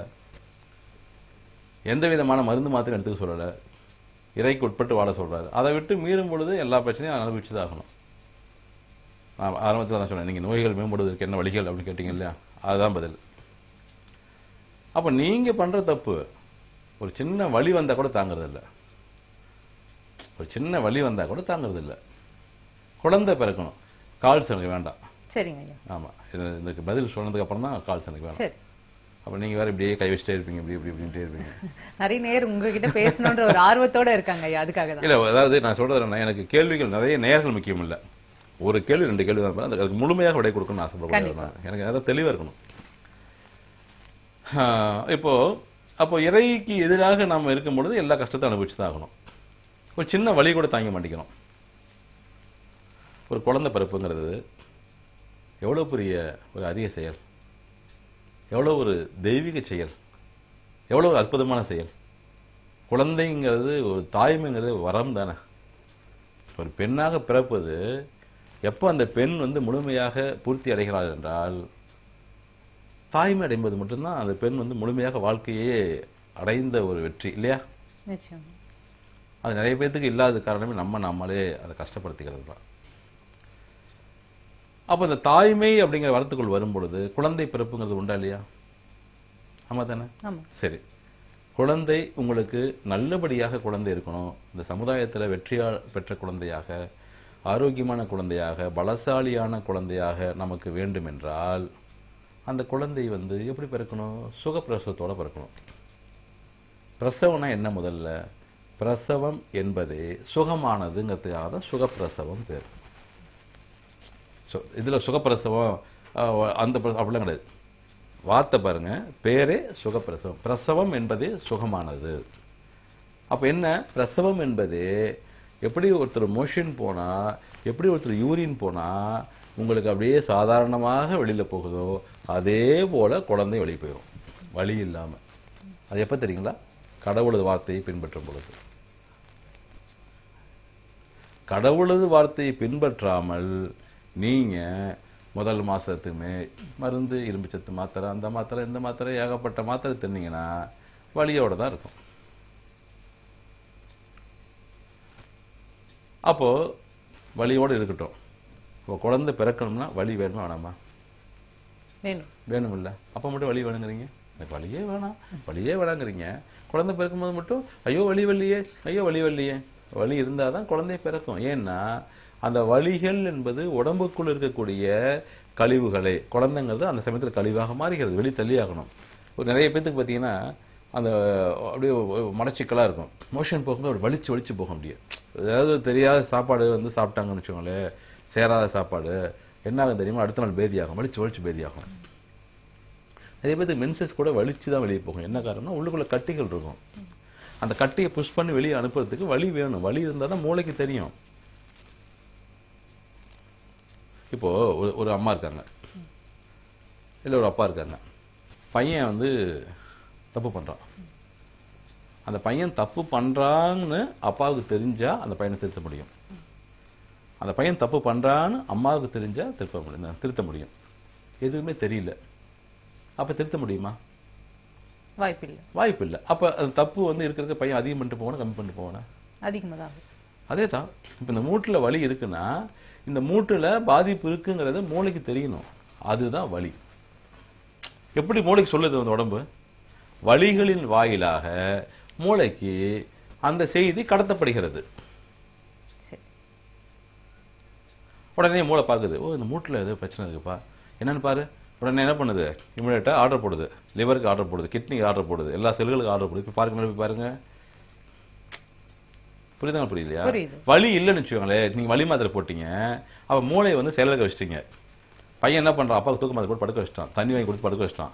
எந்த விதமான மருந்து மாத்திரம் எடுத்துக்க சொல்லலை இறைக்கு உட்பட்டு வாழ சொல்றாரு அதை விட்டு மீறும் பொழுது எல்லா பிரச்சனையும் அனுபவிச்சு தான் ஆகணும் நான் ஆரம்பத்தில் தான் சொன்னேன் நீங்கள் நோய்கள் மேம்படுவதற்கு என்ன வழிகள் அப்படின்னு கேட்டீங்க இல்லையா அதுதான் பதில் அப்போ நீங்க பண்ற தப்பு ஒரு சின்ன வலி வந்தா கூட தாங்குறது இல்ல ஒரு சின்ன வலி வந்தா கூட தாங்குறது இல்ல குழந்தை பிறக்கணும் கால்ஸ் எனக்கு வேண்டாம் சரிங்க ஐயா ஆமா இது- இதுக்கு பதில் சொன்னதுக்கு அப்புறம் தான் கால்ஸ் எனக்கு வேணும் சரி அப்ப நீங்க வேற இப்படியே கை வச்சுட்டே இருப்பீங்க இப்படி இப்படி இப்படின்ட்டே இருப்பீங்க நிறைய நேர் உங்ககிட்ட பேசணுன்ற ஒரு ஆர்வத்தோட இருக்காங்க ஐயா அதுக்காக தான் இல்ல அதாவது நான் சொல்றது என்ன எனக்கு கேள்விகள் நிறைய நேர்கள் முக்கியம் இல்ல ஒரு கேள்வி ரெண்டு கேள்வி தான் அந்த- அதுக்கு முழுமையாக விடை கொடுக்கணும்னு ஆசைப்படுறேன் நான். எனக்கு அதான் தெளிவா இருக்கணும் ஆஹ் இப்போ அப்போ இறைக்கு எதிராக நாம இருக்கும் பொழுது எல்லா கஷ்டத்தை அனுபவிச்சு தான் ஆகணும் ஒரு சின்ன வலி கூட தாங்க மாட்டேங்கிறோம் ஒரு குழந்தை பிறப்புங்கிறது எவ்வளோ பெரிய ஒரு அரிய செயல் எவ்வளோ ஒரு தெய்வீக செயல் எவ்வளோ ஒரு அற்புதமான செயல் குழந்தைங்கிறது ஒரு தாய்மைங்கிறது வரம் தானே ஒரு பெண்ணாக பிறப்பது எப்போ அந்த பெண் வந்து முழுமையாக பூர்த்தி அடைகிறாள் என்றால் தாய்மை அடைவது மட்டும்தான் அந்த பெண் வந்து முழுமையாக வாழ்க்கையே அடைந்த ஒரு வெற்றி இல்லையா நிச்சயம் அது நிறைய பேர்த்துக்கு இல்லாத காரணமே நம்ம நம்மளே அதை கஷ்டப்படுத்திக்கிறது தான் அப்போ இந்த தாய்மை அப்படிங்கிற வரத்துக்குள் வரும் பொழுது குழந்தை பிறப்புங்கிறது உண்டா இல்லையா ஆமா தானே ஆமா சரி குழந்தை உங்களுக்கு நல்லபடியாக குழந்தை இருக்கணும் இந்த சமுதாயத்தில் வெற்றியா பெற்ற குழந்தையாக ஆரோக்கியமான குழந்தையாக பலசாலியான குழந்தையாக நமக்கு வேண்டும் என்றால் அந்த குழந்தை வந்து எப்படி பிறக்கணும் சுகப்பிரசவத்தோட பிறக்கணும் பிரசவம்னா என்ன முதல்ல பிரசவம் என்பதே சுகமானதுங்கிறதுக்காக தான் சுகப்பிரசவம் பேர் சு- இதுல சுகப்பிரசவம் அஹ், அந்த பிர- அப்படிலாம் கிடையாது வார்த்தை பாருங்க பேரே சுகப்பிரசவம் பிரசவம் என்பதே சுகமானது அப்ப என்ன பிரசவம் என்பது எப்படி ஒருத்தர் மோஷன் போனா எப்படி ஒருத்தர் யூரின் போனா உங்களுக்கு அப்படியே சாதாரணமாக வெளியில போகுதோ அதே போல குழந்தை வெளியே போயிடும் வழி இல்லாம அது எப்ப தெரியுங்களா கடவுளது வார்த்தையை பின்பற்றும் பொழுது கடவுளது வார்த்தையை பின்பற்றாமல் நீங்க முதல் மாசத்துமே மருந்து இரும்பு சத்து மாத்திரை அந்த மாத்திரை இந்த மாத்திரை ஏகப்பட்ட மாத்திரை தின்னீங்கன்னா வலியோட தான் இருக்கும் அப்போ வலியோட இருக்கட்டும் இப்போ குழந்தை பிறக்கணும்னா வலி வேணுமா வேணாமா வேணும் வேணுமில்ல அப்போ மட்டும் வலி வேணுங்கிறீங்க எனக்கு வலியே வேணாம் வலியே வேணாங்கிறீங்க குழந்தை பிறக்கும்போது மட்டும் ஐயோ வலி வல்லியே ஐயோ வலி வல்லியே வலி இருந்தால் தான் குழந்தை பிறக்கும் ஏன்னா அந்த வலிகள் என்பது உடம்புக்குள் இருக்கக்கூடிய கழிவுகளை குழந்தைங்கிறது அந்த சமயத்தில் கழிவாக மாறுகிறது வெளி தள்ளியாகணும் ஒரு நிறைய பேத்துக்கு பார்த்தீங்கன்னா அந்த அப்படியே ஒரு மடச்சிக்கலாக இருக்கும் மோஷன் போகும்போது அப்படி வலிச்சு வலிச்சு போக முடியும் அதாவது தெரியாத சாப்பாடு வந்து சாப்பிட்டாங்கன்னு வச்சுக்கோங்களேன் சேராத சாப்பாடு என்ன ஆகும் தெரியுமா அடுத்த நாள் பேதியாகும் வலிச்சு வலிச்சு பேதியாகும் நிறைய பேருக்கு மென்சஸ் கூட வலிச்சு தான் வெளியே போகும் என்ன காரணம்னா உள்ளுக்குள்ள கட்டிகள் இருக்கும் அந்த கட்டியை புஷ் பண்ணி வெளியே அனுப்புறதுக்கு வலி வேணும் வலி இருந்தால் தான் மூளைக்கு தெரியும் இப்போ ஒரு ஒரு அம்மா இருக்காங்க இல்லை ஒரு அப்பா இருக்காங்க பையன் வந்து தப்பு பண்றான் அந்த பையன் தப்பு பண்றான்னு அப்பாவுக்கு தெரிஞ்சா அந்த பையனை திருத்த முடியும் அந்த பையன் தப்பு பண்றான்னு அம்மாவுக்கு தெரிஞ்சா திருத்த முடியும் திருத்த முடியும் எதுவுமே தெரியல அப்ப திருத்த முடியுமா வாய்ப்பு இல்லை வாய்ப்பு இல்லை அப்ப அந்த தப்பு வந்து இருக்க இருக்க பையன் அதிகம் பண்ணிட்டு போவானா கம்மி பண்ணிட்டு போவானா அதிகமாக தான் ஆகும். அதே தான் இப்போ இந்த மூட்டுல வலி இருக்குன்னா இந்த மூட்டுல பாதிப்பு இருக்குங்கிறது மூளைக்கு தெரியணும் அதுதான் வலி எப்படி மூளைக்கு சொல்லுது அந்த உடம்பு வலிகளின் வாயிலாக மூளைக்கு அந்த செய்தி கடத்தப்படுகிறது சரி உடனே மூளை பார்க்குது ஓ இந்த மூட்டில் ஏதோ பிரச்சனை இருக்குப்பா என்னன்னு பாரு உடனே என்ன பண்ணுது இமீடியட்டாக ஆர்டர் போடுது லிவருக்கு ஆர்டர் போடுது கிட்னிக்கு ஆர்டர் போடுது எல்லா செல்களுக்கு ஆர்டர் போடுது இப்போ பாருங்க போய் பாருங்க புரியுதாங்க புரியலையா புரியுது. வலி இல்லைன்னு வச்சுக்கோங்களேன் நீங்க வலி மாத்திரை போட்டீங்க அவ மூளையை வந்து செயலுக்கு வச்சிட்டீங்க பையன் என்ன பண்றான் அப்பாவுக்கு தூக்க மாத்திரை போட்டு படுக்க வச்சிட்டான் தண்ணி வாங்கி கொடுத்து படுக்க வச்சிட்டான்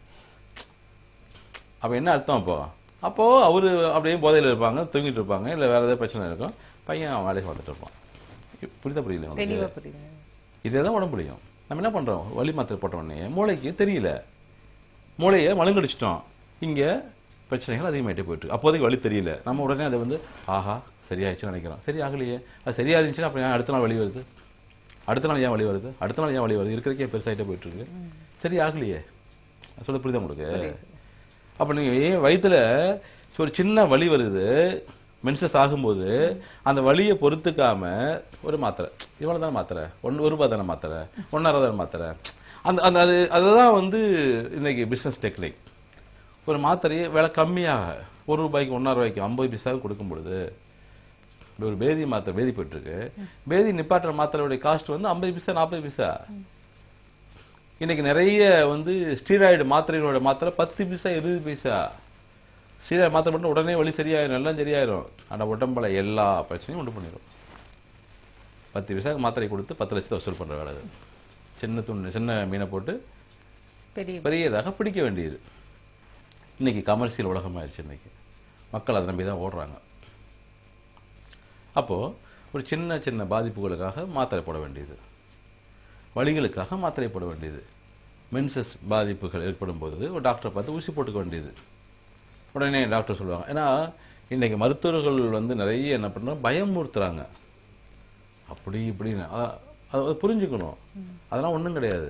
அப்ப என்ன அர்த்தம் அப்போ அப்போ அவரு அப்படியே போதையில இருப்பாங்க தூங்கிட்டு இருப்பாங்க இல்ல வேற ஏதாவது பிரச்சனை இருக்கும் பையன் அவன் வேலைக்கு வந்துட்டு இருப்பான் புரியுதா புரியல உங்களுக்கு? தெளிவா புரியுது இதே தான் உடம்பு முடியும் நம்ம என்ன பண்றோம் வலி மாத்திரை போட்ட உடனே மூளைக்கு தெரியல மூளையை மழுங்கடிச்சிட்டோம் இங்க பிரச்சனைகள் அதிகமாயிட்டே போயிட்டு இருக்கு. அப்போதைக்கு வலி தெரியல நம்ம உடனே அதை வந்து ஆஹா சரியாயிடுச்சுன்னு நினைக்கிறோம் சரி ஆகலையே அது சரியா இருந்துச்சுன்னா அப்புறம் ஏன் அடுத்த நாள் வலி வருது அடுத்த நாள் ஏன் வலி வருது அடுத்த நாள் ஏன் வலி வருது இருக்கிறக்கே பெருசாயிட்டே போயிட்டு இருக்கு சரி ஆகலையே சொல்ல புரியுதா உங்களுக்கு அப்ப நீங்க ஏன் வயித்துல ஒரு சின்ன வலி வருது மென்சஸ் ஆகும்போது அந்த வலியை பொறுத்துக்காம ஒரு மாத்திரை இவ்வளவு தானே மாத்திரை ஒன்று ஒரு ரூபாய் தானே மாத்திரை ஒன்றரை தானே மாத்திரை அந்த அந்த அது அதுதான் வந்து இன்னைக்கு பிசினஸ் டெக்னிக் ஒரு மாத்திரையை விலை கம்மியாக ஒரு ரூபாய்க்கு ஒன்றரை ரூபாய்க்கு ஐம்பது பைசாவுக்கு கொடுக்கும் பொழுது ஒரு பேதி மாத்திரை பேதி போயிட்டு இருக்கு பேதி நிப்பாட்டுற மாத்திரையுடைய காஸ்ட் வந்து ஐம்பது பைசா நாற்பது பைசா இன்னைக்கு நிறைய வந்து ஸ்டீராய்டு மாத்திரைகளோட மாத்திரை பத்து பைசா இருபது பைசா ஸ்டீராய்டு மாத்திரை மட்டும் உடனே வலி சரியாயிரும் எல்லாம் சரியாயிரும் ஆனா உடம்புல எல்லா பிரச்சனையும் உண்டு பண்ணிடும் பத்து பைசாக்கு மாத்திரை கொடுத்து பத்து லட்சத்தை வசூல் பண்ற வேலை அது சின்ன துண்டு சின்ன மீனை போட்டு பெரிய பெரியதாக பிடிக்க வேண்டியது இன்னைக்கு கமர்ஷியல் உலகமாயிருச்சு இன்னைக்கு மக்கள் அதை நம்பி தான் ஓடுறாங்க அப்போது ஒரு சின்ன சின்ன பாதிப்புகளுக்காக மாத்திரை போட வேண்டியது வலிகளுக்காக மாத்திரை போட வேண்டியது மென்சஸ் பாதிப்புகள் ஏற்படும் போது ஒரு டாக்டரை பார்த்து ஊசி போட்டுக்க வேண்டியது உடனே டாக்டர் சொல்லுவாங்க ஏன்னா இன்னைக்கு மருத்துவர்கள் வந்து நிறைய என்ன பண்ணுறாங்க பயமுறுத்துறாங்க அப்படி இப்படின்னு அ- அதை புரிஞ்சுக்கணும் அதெல்லாம் ஒன்றும் கிடையாது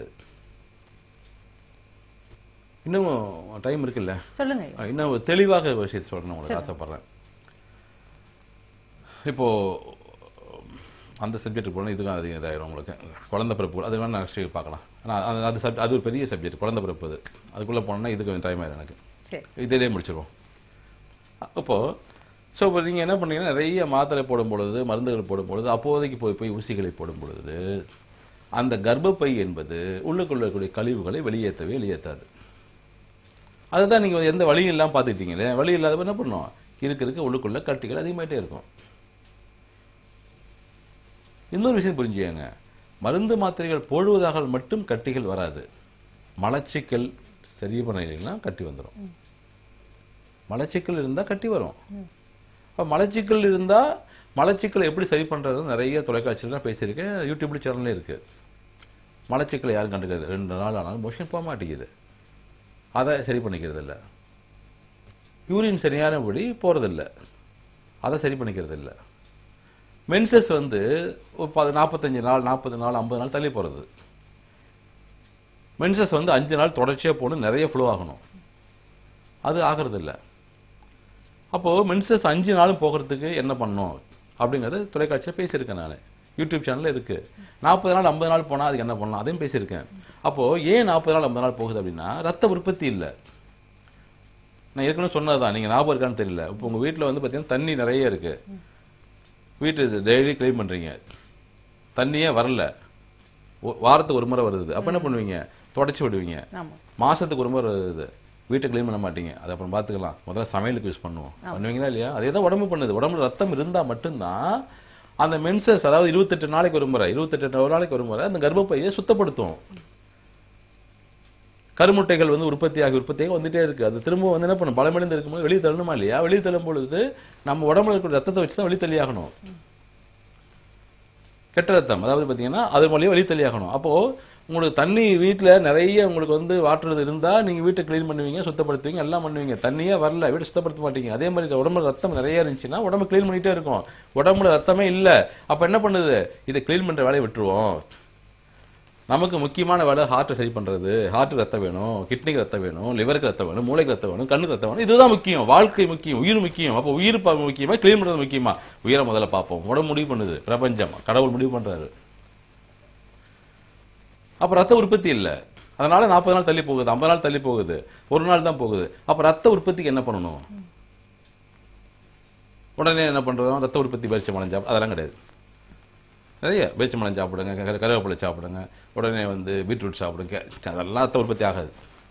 இன்னும் டைம் இருக்குல்ல சொல்லுங்க ஐயா. அஹ் இன்னும் ஒரு தெளிவாக ஒரு விஷயத்தை சொல்லணும் உங்களுக்கு ஆசைப்படுறேன் இப்போ அந்த சப்ஜெக்ட் போனால் இதுக்கும் அதிகம் இதாயிரும் உங்களுக்கு குழந்தை பிறப்பு அது வேணா நெக்ஸ்ட் பார்க்கலாம் ஆனால் அது அது சப் அது ஒரு பெரிய சப்ஜெக்ட் குழந்தை பிறப்பு அது அதுக்குள்ளே போனோம்னா இதுக்கு கொஞ்சம் டைம் ஆயிரும் எனக்கு சரி இதிலே முடிச்சிருவோம் அப்போ ஸோ இப்போ நீங்கள் என்ன பண்ணீங்கன்னா நிறைய மாத்திரை போடும் பொழுது மருந்துகள் போடும் பொழுது அப்போதைக்கு போய் போய் ஊசிகளை போடும் பொழுது அந்த கர்ப்பப்பை என்பது உள்ளுக்குள்ள இருக்கக்கூடிய கழிவுகளை வெளியேற்றவே வெளியேற்றாது அதுதான் நீங்கள் எந்த வழியும் இல்லாமல் பார்த்துக்கிட்டீங்களே வழி இல்லாதப்ப என்ன பண்ணும் இருக்க இருக்க உள்ளுக்குள்ள கட்டிகள் அதிகமாயிட்டே இருக்கும் இன்னொரு விஷயம் புரிஞ்சுக்கங்க மருந்து மாத்திரைகள் போடுவதாக மட்டும் கட்டிகள் வராது மலச்சிக்கல் சரி பண்ணலைன்னா கட்டி வந்துடும் மலச்சிக்கல் இருந்தா கட்டி வரும் அப்ப மலச்சிக்கல் இருந்தா மலச்சிக்கலை எப்படி சரி பண்றது நிறைய தொலைக்காட்சியில பேசியிருக்கேன் யூடியூப்ல சேனல்ல இருக்கு மலச்சிக்கலை யாரும் கண்டுக்கிறது ரெண்டு நாள் ஆனாலும் மோஷன் போக மாட்டேங்குது அதை சரி பண்ணிக்கிறது இல்ல யூரின் சரியானபடி போறதில்ல அதை சரி பண்ணிக்கிறது இல்ல மென்சஸ் வந்து ஒரு பது நாற்பத்தஞ்சு நாள் நாற்பது நாள் ஐம்பது நாள் தள்ளி போறது மென்சஸ் வந்து அஞ்சு நாள் தொடர்ச்சியா போகணும் நிறைய ஃப்ளோ ஆகணும் அது ஆகிறது இல்ல அப்போ மென்சஸ் அஞ்சு நாளும் போகிறதுக்கு என்ன பண்ணணும் அப்படிங்கறது தொலைக்காட்சியில் பேசியிருக்கேன் நான் யூடியூப் சேனல்ல இருக்கு நாற்பது நாள் ஐம்பது நாள் போனா அதுக்கு என்ன பண்ணலாம் அதையும் பேசியிருக்கேன் அப்போ ஏன் நாற்பது நாள் ஐம்பது நாள் போகுது அப்படின்னா ரத்த உற்பத்தி இல்லை நான் ஏற்கனவே சொன்னதுதான் நீங்க ஞாபகம் இருக்கான்னு தெரியல இப்போ உங்க வீட்டுல வந்து பாத்தீங்கன்னா தண்ணி நிறைய இருக்கு வீட்டு டெய்லி க்ளீன் பண்றீங்க தண்ணியே வரல ஒ- வாரத்துக்கு ஒரு முறை வருது அப்ப என்ன பண்ணுவீங்க தொடச்சி விடுவீங்க ஆமா மாசத்துக்கு ஒரு முறை வருது வீட்டை க்ளீன் பண்ண மாட்டீங்க அதை அப்புறம் பார்த்துக்கலாம் முதல்ல சமையலுக்கு யூஸ் பண்ணுவோம் பண்ணுவீங்களா இல்லையா அதே தான் உடம்பு பண்ணுது உடம்புல ரத்தம் இருந்தா மட்டும்தான் அந்த மென்சஸ் அதாவது இருபத்தெட்டு நாளைக்கு ஒரு முறை இருபத்தெட்டு ஒரு நாளைக்கு ஒரு முறை அந்த கர்ப்பப்பையை சுத்தப்படுத்தும் கருமுட்டைகள் வந்து உற்பத்தியாகி உற்பத்தியாகி வந்துட்டே இருக்கு அது திரும்ப வந்து என்ன பண்ணும் பலமடைந்து இருக்கும்போது வெளியே தள்ளணுமா இல்லையா வெளியே தள்ளும் பொழுது நம்ம உடம்புல இருக்கிற ரத்தத்தை வச்சு தான் வெளியே தள்ளியாகணும் கெட்ட ரத்தம் அதாவது பாத்தீங்கன்னா அது மூலியம் வெளியே தள்ளியாகணும் அப்போ உங்களுக்கு தண்ணி வீட்ல நிறைய உங்களுக்கு வந்து வாட்டுறது இருந்தா நீங்க வீட்டை க்ளீன் பண்ணுவீங்க சுத்தப்படுத்துவீங்க எல்லாம் பண்ணுவீங்க தண்ணியே வரல வீட்டை சுத்தப்படுத்த மாட்டீங்க அதே மாதிரி உடம்புல ரத்தம் நிறைய இருந்துச்சுன்னா உடம்பு க்ளீன் பண்ணிட்டே இருக்கும் உடம்புல ரத்தமே இல்ல அப்ப என்ன பண்ணுது இதை க்ளீன் பண்ற வேலையை விட்டுருவோம் நமக்கு முக்கியமான வேலை ஹார்ட்டை சரி பண்றது ஹார்ட் ரத்தம் வேணும் கிட்னிக்கு ரத்தம் வேணும் லிவருக்கு ரத்தம் வேணும் மூளைக்கு ரத்தம் வேணும் கண்ணுக்கு ரத்தம் வேணும் இதுதான் முக்கியம் வாழ்க்கை முக்கியம் உயிர் முக்கியம் அப்போ உயிர் பா- முக்கியமா க்ளீன் பண்றது முக்கியமா உயிரை முதல்ல பார்ப்போம் உடம்பு முடிவு பண்ணுது பிரபஞ்சம் கடவுள் முடிவு பண்றாரு அப்ப ரத்த உற்பத்தி இல்ல அதனால நாற்பது நாள் தள்ளி போகுது ஐம்பது நாள் தள்ளி போகுது ஒரு நாள் தான் போகுது அப்ப ரத்த உற்பத்திக்கு என்ன பண்ணணும் உடனே என்ன பண்றோம் ரத்த உற்பத்தி பயிற்சி மலைஞ்சா அதெல்லாம் கிடையாது நிறைய பேச்சம்பழம் சாப்பிடுங்க கரு- கருவேப்பிலை சாப்பிடுங்க உடனே வந்து பீட்ரூட் சாப்பிடுங்க அதெல்லாம் ரத்த உற்பத்தி ஆகாது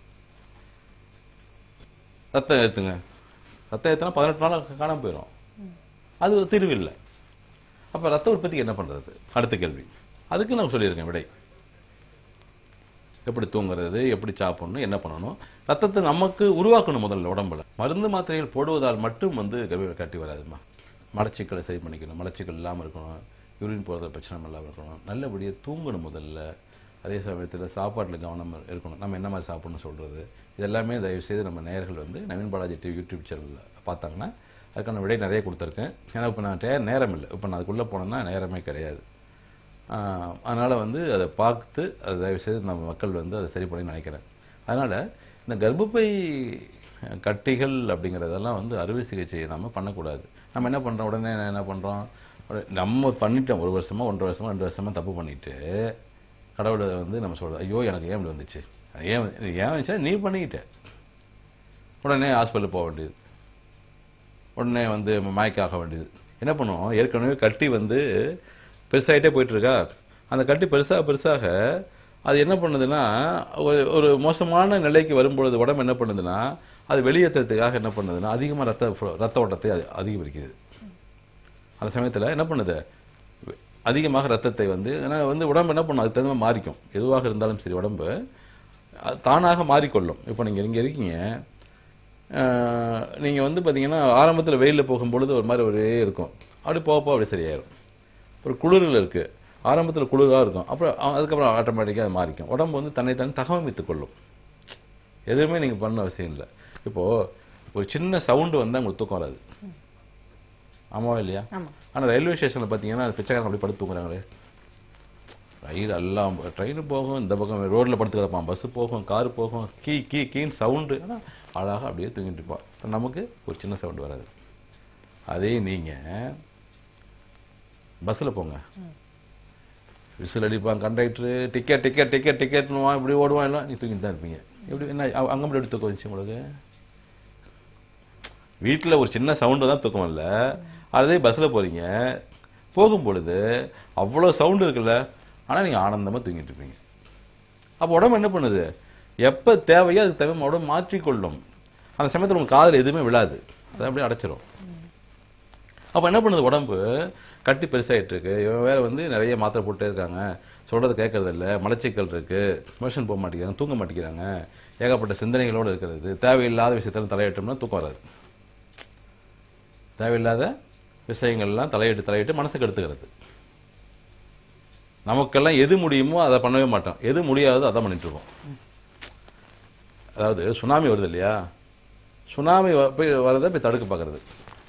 ரத்தம் ஏத்துங்க ரத்தம் ஏத்துனா பதினெட்டு நாள் காணாம போயிடும் அது ஒரு தீர்வு இல்லை அப்ப ரத்த உற்பத்திக்கு என்ன பண்றது அடுத்த கேள்வி அதுக்கு நான் சொல்லியிருக்கேன் விடை எப்படி தூங்குறது எப்படி சாப்பிடணும் என்ன பண்ணணும் ரத்தத்தை நமக்கு உருவாக்கணும் முதல்ல உடம்புல மருந்து மாத்திரைகள் போடுவதால் மட்டும் வந்து கர்ப்ப கட்டி வராதுமா மலச்சிக்கலை சரி பண்ணிக்கணும் மலச்சிக்கல் இல்லாமல் இருக்கணும் யூரின் போகிறது பிரச்சனை இல்லாமல் இருக்கணும் நல்லபடியாக தூங்கணும் முதல்ல அதே சமயத்தில் சாப்பாட்டில் கவனம் இருக்கணும் நம்ம என்ன மாதிரி சாப்பிடணும் சொல்கிறது இதெல்லாமே தயவு செய்து நம்ம நேயர்கள் வந்து நவீன் பாலாஜி டிவி யூடியூப் சேனலில் பார்த்தாங்கன்னா அதுக்கான விடை நிறைய கொடுத்துருக்கேன் ஏன்னா இப்போ நான் டே- நேரம் இல்லை இப்போ நான் அதுக்குள்ளே போனேன்னா நேரமே கிடையாது ஆஹ் அதனால வந்து அதை பார்த்து அதை தயவு செய்து நம்ம மக்கள் வந்து அதை சரி பண்ணி நினைக்கிறேன் அதனால இந்த கர்ப்பப்பை கட்டிகள் அப்படிங்கிறதெல்லாம் வந்து அறுவை சிகிச்சை நம்ம பண்ணக்கூடாது நம்ம என்ன பண்றோம் உடனே என்ன பண்றோம் உடனே நம்ம பண்ணிட்டோம் ஒரு வருஷமா ஒன்றரை வருஷமா ரெண்டு வருஷமா தப்பு பண்ணிட்டு கடவுளை வந்து நம்ம சொல்றோம் ஐயோ எனக்கு ஏன் இப்படி வந்துச்சு ஏன் வந்து- ஏன் வந்துச்சா நீ பண்ணிக்கிட்ட உடனே ஹாஸ்பிட்டல் போக வேண்டியது உடனே வந்து மயக்காக வேண்டியது என்ன பண்ணுவோம் ஏற்கனவே கட்டி வந்து பெருசாயிட்டே போயிட்டு இருக்கா அந்த கட்டி பெருசாக பெருசாக அது என்ன பண்ணுதுன்னா ஒரு ஒரு மோசமான நிலைக்கு வரும்பொழுது உடம்பு என்ன பண்ணுதுன்னா அது வெளியேற்றத்துக்காக என்ன பண்ணுதுன்னா அதிகமாக ரத்த flow- ரத்த ஓட்டத்தை அது அதிகரிக்குது அந்த சமயத்தில் என்ன பண்ணுது அதிகமாக ரத்தத்தை வந்து ஏன்னா வந்து உடம்பு என்ன பண்ணும் அதுக்கு தகுந்த மாதிரி மாறிக்கும் எதுவாக இருந்தாலும் சரி உடம்பு அது தானாக மாறிக்கொள்ளும் இப்போ நீங்கள் இங்கே இருக்கீங்க நீங்கள் வந்து பார்த்தீங்கன்னா ஆரம்பத்தில் வெயிலில் போகும்பொழுது ஒரு மாதிரி ஒரே இருக்கும் அப்படி போக போக அப்படி சரியாயிரும் ஒரு குளிரில் இருக்கு ஆரம்பத்தில் குளிராக இருக்கும் அப்புறம் அ- அதுக்கப்புறம் ஆட்டோமேட்டிக்காக அது மாறிக்கும் உடம்பு வந்து தன்னை தன் தகவமைத்துக் கொள்ளும் எதுவுமே நீங்கள் பண்ண அவசியம் இல்லை இப்போ ஒரு சின்ன சவுண்டு வந்தால் உங்களுக்கு தூக்கம் வராது ஆமாவா இல்லையா ஆமா ஆனால் ரயில்வே ஸ்டேஷனில் பார்த்தீங்கன்னா பிச்சைக்காரன் அப்படி படுத்து தூங்குறாங்களே ரயில் எல்லாம் ட்ரெயின் போகும் இந்த பக்கம் ரோட்டில் படுத்து கிடப்பான் பஸ் போகும் கார் போகும் கீ கீ கீன்னு சவுண்டு ஆனால் அழகாக அப்படியே தூங்கிட்டு இருப்பான் இப்ப நமக்கு ஒரு சின்ன சவுண்டு வராது அதே நீங்கள் பஸ்ஸில் போங்க விசில் அடிப்பான் கண்டக்டரு டிக்கெட் டிக்கெட் டிக்கெட் டிக்கெட்னுவான் இப்படி ஓடுவான் எல்லாம் நீ தூங்கிட்டு தான் இருப்பீங்க எப்படி என்ன அ- அங்க மட்டும் எப்படி தூக்கம் வந்துச்சு உங்களுக்கு வீட்டில் ஒரு சின்ன சவுண்டு தான் தூக்கம் இல்லை அதே பஸ்ஸில் போறீங்க போகும் பொழுது அவ்வளோ சவுண்டு இருக்குல்ல ஆனால் நீங்கள் ஆனந்தமாக தூங்கிட்டு இருப்பீங்க அப்போ உடம்பு என்ன பண்ணுது எப்போ தேவையோ அதுக்கு தேவை உடம்பு மாற்றிக்கொள்ளும் அந்த சமயத்தில் உங்களுக்கு காதில் எதுவுமே விழாது அதை அப்படியே அடைச்சிரும் அப்போ என்ன பண்ணுது உடம்பு கட்டி பெருசாயிட்டு இருக்கு இவன் வேற வந்து நிறைய மாத்திரை போட்டே இருக்காங்க சொல்றது கேட்கறது இல்ல மலச்சிக்கல் இருக்கு மோஷன் போக மாட்டேங்கிறாங்க தூங்க மாட்டேங்கிறாங்க ஏகப்பட்ட சிந்தனைகளோடு இருக்கிறது தேவையில்லாத விஷயத்துல தலையிட்டோம்னா தூக்கம் வராது தேவையில்லாத விஷயங்கள்லாம் தலையிட்டு தலையிட்டு மனசுக்கு எடுத்துக்கிறது நமக்கெல்லாம் எது முடியுமோ அதை பண்ணவே மாட்டோம் எது முடியாதோ அதை பண்ணிட்டு இருக்கோம் அதாவது சுனாமி வருது இல்லையா சுனாமி வ- போய் வரதை போய் தடுக்க பார்க்கறது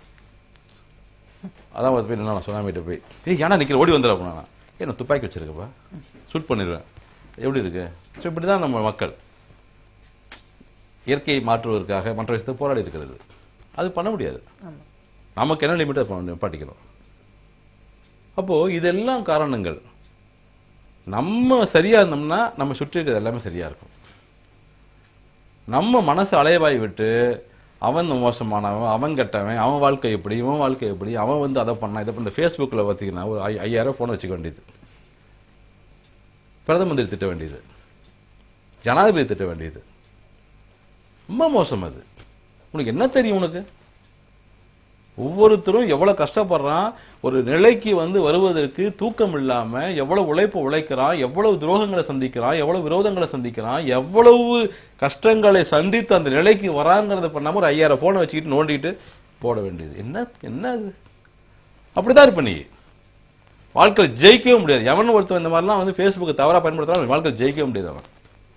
அதான் ஒரு போய் நின்னா சுனாமிகிட்ட போய் ஏய் ஏன்னா நிக்கிற ஓடி வந்துடுற அப்படின்னா ஏன் நான் துப்பாக்கி வச்சிருக்கப்பா ஷூட் பண்ணிடுவேன் எப்படி இருக்கு ஸோ இப்படி தான் நம்ம மக்கள் இயற்கையை மாற்றுவதற்காக மற்ற விஷயத்தை போராடி இருக்கிறது அது பண்ண முடியாது ஆமா நமக்கு என்ன லிமிட் பாட்டிக்கணும் அப்போ இதெல்லாம் காரணங்கள் நம்ம சரியா இருந்தோம்னா நம்ம சுற்றி இருக்கிறது எல்லாமே சரியா இருக்கும் நம்ம மனசு அலைவாய் விட்டு அவன் மோசமானவன் அவன் கெட்டவன் அவன் வாழ்க்கை எப்படி இவன் வாழ்க்கை எப்படி அவன் வந்து அதை பண்ணான் இதை பண்ண ஃபேஸ்புக்கில் பார்த்தீங்கன்னா ஒரு ஐ- ஐயாயிரம் ஃபோன் வச்சுக்க வேண்டியது பிரதம மந்திரி திட்ட வேண்டியது ஜனாதிபதி திட்ட வேண்டியது ரொம்ப மோசம் அது உனக்கு என்ன தெரியும் உனக்கு ஒவ்வொருத்தரும் எவ்வளவு கஷ்டப்படுறான் ஒரு நிலைக்கு வந்து வருவதற்கு தூக்கம் இல்லாம எவ்வளவு உழைப்பு உழைக்கிறான் எவ்வளவு துரோகங்களை சந்திக்கிறான் எவ்வளவு விரோதங்களை சந்திக்கிறான் எவ்வளவு கஷ்டங்களை சந்தித்து அந்த நிலைக்கு வராங்கிறத பண்ணாம ஒரு ஐயாயிரம் போனை வச்சுக்கிட்டு நோண்டிட்டு போட வேண்டியது என்ன என்ன அது அப்படிதான் இருப்ப நீ வாழ்க்கையில் ஜெயிக்கவே முடியாது எவன் ஒருத்தன் இந்த மாதிரிலாம் வந்து ஃபேஸ்புக்கை தவறா பயன்படுத்துறான் அவன் வாழ்க்கையில் ஜெயிக்கவே முடியாது அவன்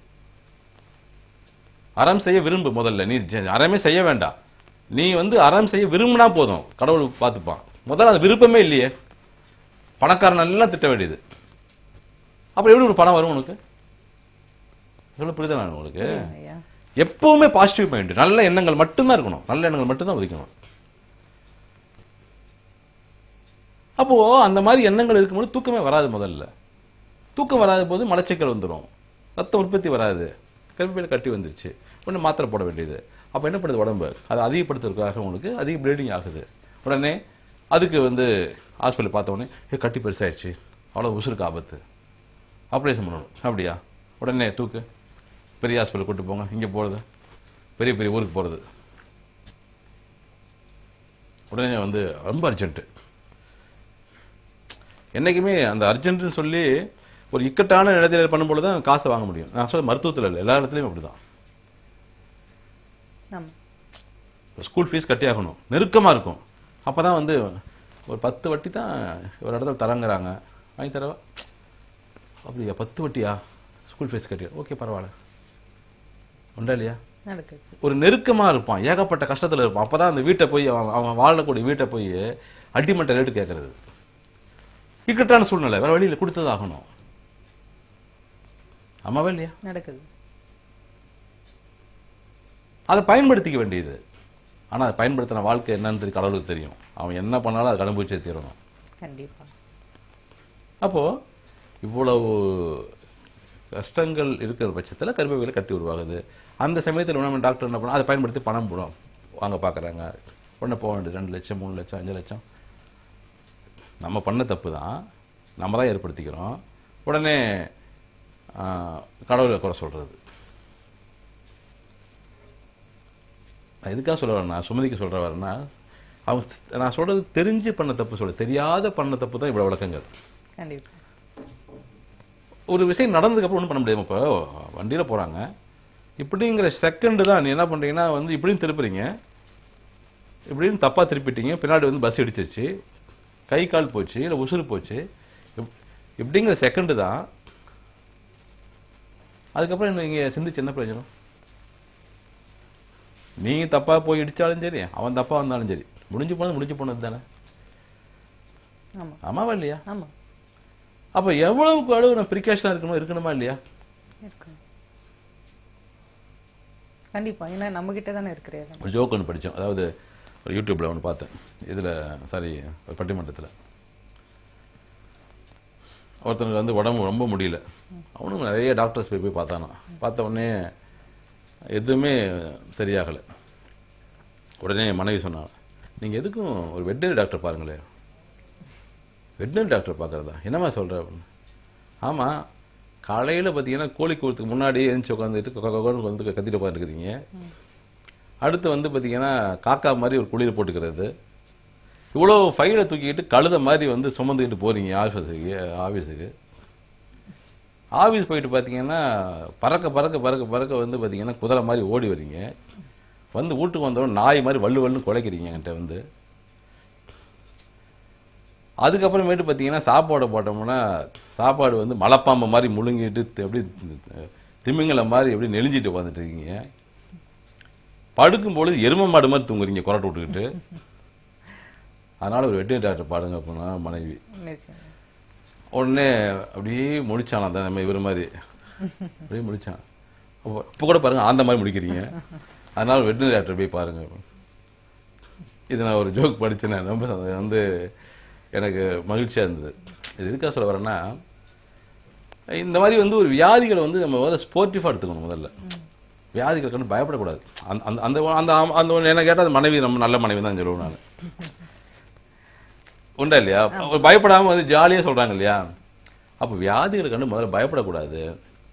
அறம் செய்ய விரும்பு முதல்ல நீ ஜெ- அறமே செய்ய வேண்டாம் நீ வந்து அறம் செய்ய விரும்பினா போதும் கடவுள் பார்த்துப்பான் முதல்ல அந்த விருப்பமே இல்லையே பணக்காரன் எல்லாம் திட்ட வேண்டியது அப்புறம் எப்படி ஒரு பணம் வரும் உனக்கு சொல்ல புரியுதா நான் உங்களுக்கு ஐயா எப்பவுமே பாசிட்டிவ் மைண்ட் நல்ல எண்ணங்கள் மட்டும்தான் இருக்கணும் நல்ல எண்ணங்கள் மட்டும்தான் உதிக்கணும் அப்போ அந்த மாதிரி எண்ணங்கள் இருக்கும்போது தூக்கமே வராது முதல்ல தூக்கம் வராத போது மலச்சிக்கல் வந்துடும் ரத்த உற்பத்தி வராது கருப்பையில் கட்டி வந்துருச்சு ஒன்று மாத்திரை போட வேண்டியது அப்போ என்ன பண்ணுது உடம்பு அதை அதிகப்படுத்துறதுக்காக உங்களுக்கு அதிக ப்ளீடிங் ஆகுது உடனே அதுக்கு வந்து ஹாஸ்பிட்டல் பார்த்த உடனே ஏ கட்டி பெருசாயிடுச்சு அவ்வளோ உசுருக்கு ஆபத்து ஆப்ரேஷன் பண்ணணும் அப்படியா உடனே தூக்கு பெரிய ஹாஸ்பிட்டல் கூட்டு போங்க இங்கே போகிறது பெரிய பெரிய ஊருக்கு போகிறது உடனே வந்து ரொம்ப அர்ஜென்ட்டு என்னைக்குமே அந்த அர்ஜென்ட்னு சொல்லி ஒரு இக்கட்டான இடத்துல பண்ணும்போது தான் காசை வாங்க முடியும் நான் சொல்ல மருத்துவத்தில் இல்லை எல்லா இடத்துலையும் அப்படிதான் ஆமா ஸ்கூல் ஃபீஸ் கட்டி ஆகணும் நெருக்கமாக இருக்கும் அப்போ தான் வந்து ஒரு பத்து வட்டி தான் ஒரு இடத்துல தரங்குறாங்க வாங்கி தரவா அப்படியா பத்து வட்டியா ஸ்கூல் ஃபீஸ் கட்டி ஓகே பரவாயில்ல உண்டா இல்லையா நடக்குது ஒரு நெருக்கமா இருப்பான் ஏகப்பட்ட கஷ்டத்துல இருப்பான் அப்பதான் அந்த வீட்டை போய் அவன் அவன் வாழக்கூடிய வீட்டை போய் அடிமட்ட ரேட்டு கேட்கறது இக்கட்டான சூழ்நிலை வேற வழியில கொடுத்தது ஆகணும் ஆமாவா இல்லையா நடக்குது அதை பயன்படுத்திக்க வேண்டியது ஆனா அதை பயன்படுத்தின வாழ்க்கை என்னன்னு தெரியும் கடவுளுக்கு தெரியும் அவன் என்ன பண்ணாலும் அதை அனுபவிச்சே தீரணும் கண்டிப்பா அப்போ இவ்வளவு கஷ்டங்கள் இருக்கிற பட்சத்துல கர்ப்பவியில கட்டி உருவாகுது அந்த சமயத்தில் நம்ம டாக்டர் என்ன பண்ணா அதை பயன்படுத்தி பணம் போடும் வாங்க பார்க்கறாங்க உடனே போக வேண்டியது ரெண்டு லட்சம் மூணு லட்சம் அஞ்சு லட்சம் நம்ம பண்ண தப்பு தான் நம்ம தான் ஏற்படுத்திக்கிறோம் உடனே ஆ, கடவுளை குறை சொல்றது நான் எதுக்காக சொல்ல வரேன்னா சுமதிக்கு சொல்ற வரேன்னா அவங்க நான் சொல்றது தெரிஞ்சு பண்ண தப்பு சொல்ல தெரியாத பண்ண தப்பு தான் இவ்வளவு விளக்கங்கள் கண்டிப்பா ஒரு விஷயம் நடந்ததுக்கு அப்புறம் ஒன்றும் பண்ண முடியாது இப்போ வண்டியில போறாங்க இப்படிங்கிற செகண்ட் தான் நீ என்ன பண்றீங்கன்னா வந்து இப்படின்னு திருப்புறீங்க இப்படின்னு தப்பா திருப்பிட்டீங்க பின்னாடி வந்து பஸ் இடிச்சிருச்சு கை கால் போச்சு இல்லை உசுறு போச்சு இப்- இப்படிங்கிற செகண்டு தான் அதுக்கப்புறம் நீங்க சிந்திச்சு என்ன பிரயோஜனம் நீங்க தப்பா போய் இடிச்சாலும் சரி அவன் தப்பா வந்தாலும் சரி முடிஞ்சு போனது முடிஞ்சு போனது தானே ஆமா ஆமாவா இல்லையா ஆமா அப்ப எவ்வளவுக்கு அளவு நான் ப்ரிகாஷனா இருக்கணும் இருக்கணுமா இல்லையா இருக்கு கண்டிப்பா ஏன்னா நம்ம கிட்ட தானே இருக்கிறது ஒரு ஜோக் ஒன்று படித்தோம் அதாவது ஒரு யூடியூப்ல ஒன்று பார்த்தேன் இதில் சாரி பட்டிமன்றத்தில் ஒருத்தனுக்கு வந்து உடம்பு ரொம்ப முடியல அவனும் நிறைய டாக்டர்ஸ் போய் போய் பார்த்தானா பார்த்த உடனே எதுவுமே சரியாகலை உடனே என் மனைவி சொன்னான் நீங்கள் எதுக்கும் ஒரு வெட்டரி டாக்டர் பாருங்களேன் வெட்டரி டாக்டர் பார்க்குறதா என்னம்மா சொல்கிற அப்படின்னு ஆமாம் காலையில் பார்த்தீங்கன்னா கோழி கூறதுக்கு முன்னாடி எழுந்துச்சு உட்காந்துட்டு கொக்கன்னு வந்து கத்திட்டு உட்காந்துருக்கிறீங்க அடுத்து வந்து பார்த்தீங்கன்னா காக்கா மாதிரி ஒரு குளிர் போட்டுக்கிறது இவ்வளோ ஃபைலை தூக்கிட்டு கழுத மாதிரி வந்து சுமந்துக்கிட்டு போறீங்க ஆஃபீஸுக்கு ஆஃபீஸுக்கு ஆஃபீஸ் போயிட்டு பார்த்தீங்கன்னா பறக்க பறக்க பறக்க பறக்க வந்து பார்த்தீங்கன்னா குதிரை மாதிரி ஓடி வரீங்க வந்து வீட்டுக்கு வந்தவொடனே நாய் மாதிரி வள்ளு வள்ளுன்னு குலைக்கிறீங்க என்கிட்ட வந்து அதுக்கப்புறமேட்டு பார்த்தீங்கன்னா சாப்பாடு போட்டோம்னா சாப்பாடு வந்து மலைப்பாம்பு மாதிரி முழுங்கிட்டு தி- எப்படி திமிங்கல மாதிரி எப்படி நெளிஞ்சிட்டு உட்காந்துட்டு இருக்கீங்க படுக்கும் பொழுது எரும மாடு மாதிரி தூங்குறீங்க குரட்டை விட்டுக்கிட்டு அதனால ஒரு வெட்டினரி டாக்டர் பாடுங்க அப்படின்னா மனைவி நிச்சயம் உடனே அப்படியே முடிச்சானா தான் நம்ம இவர் மாதிரி அப்படியே முடிச்சான் அப்போ இப்போ கூட பாருங்க அந்த மாதிரி முடிக்கிறீங்க அதனால வெட்டினரி டாக்டர் போய் பாருங்க இது நான் ஒரு ஜோக் படிச்சேன் ரொம்ப சந்தோஷம். வந்து எனக்கு மகிழ்ச்சியா இருந்தது இது எதுக்காக சொல்ல வரேன்னா இந்த மாதிரி வந்து ஒரு வியாதிகளை வந்து நம்ம முதல்ல ஸ்போர்ட்டிஃபாக எடுத்துக்கணும் முதல்ல வியாதிகளை கண்டு பயப்படக்கூடாது அந்த அந்த அந்த அந்த அந்த ஒண்ணு என்ன கேட்டால் அது மனைவி நம்ம நல்ல மனைவி தான் சொல்லுவேன் நான் உண்டா இல்லையா ஒரு பயப்படாம வந்து ஜாலியா சொல்றாங்க இல்லையா அப்ப வியாதிகளை கண்டு முதல்ல பயப்படக்கூடாது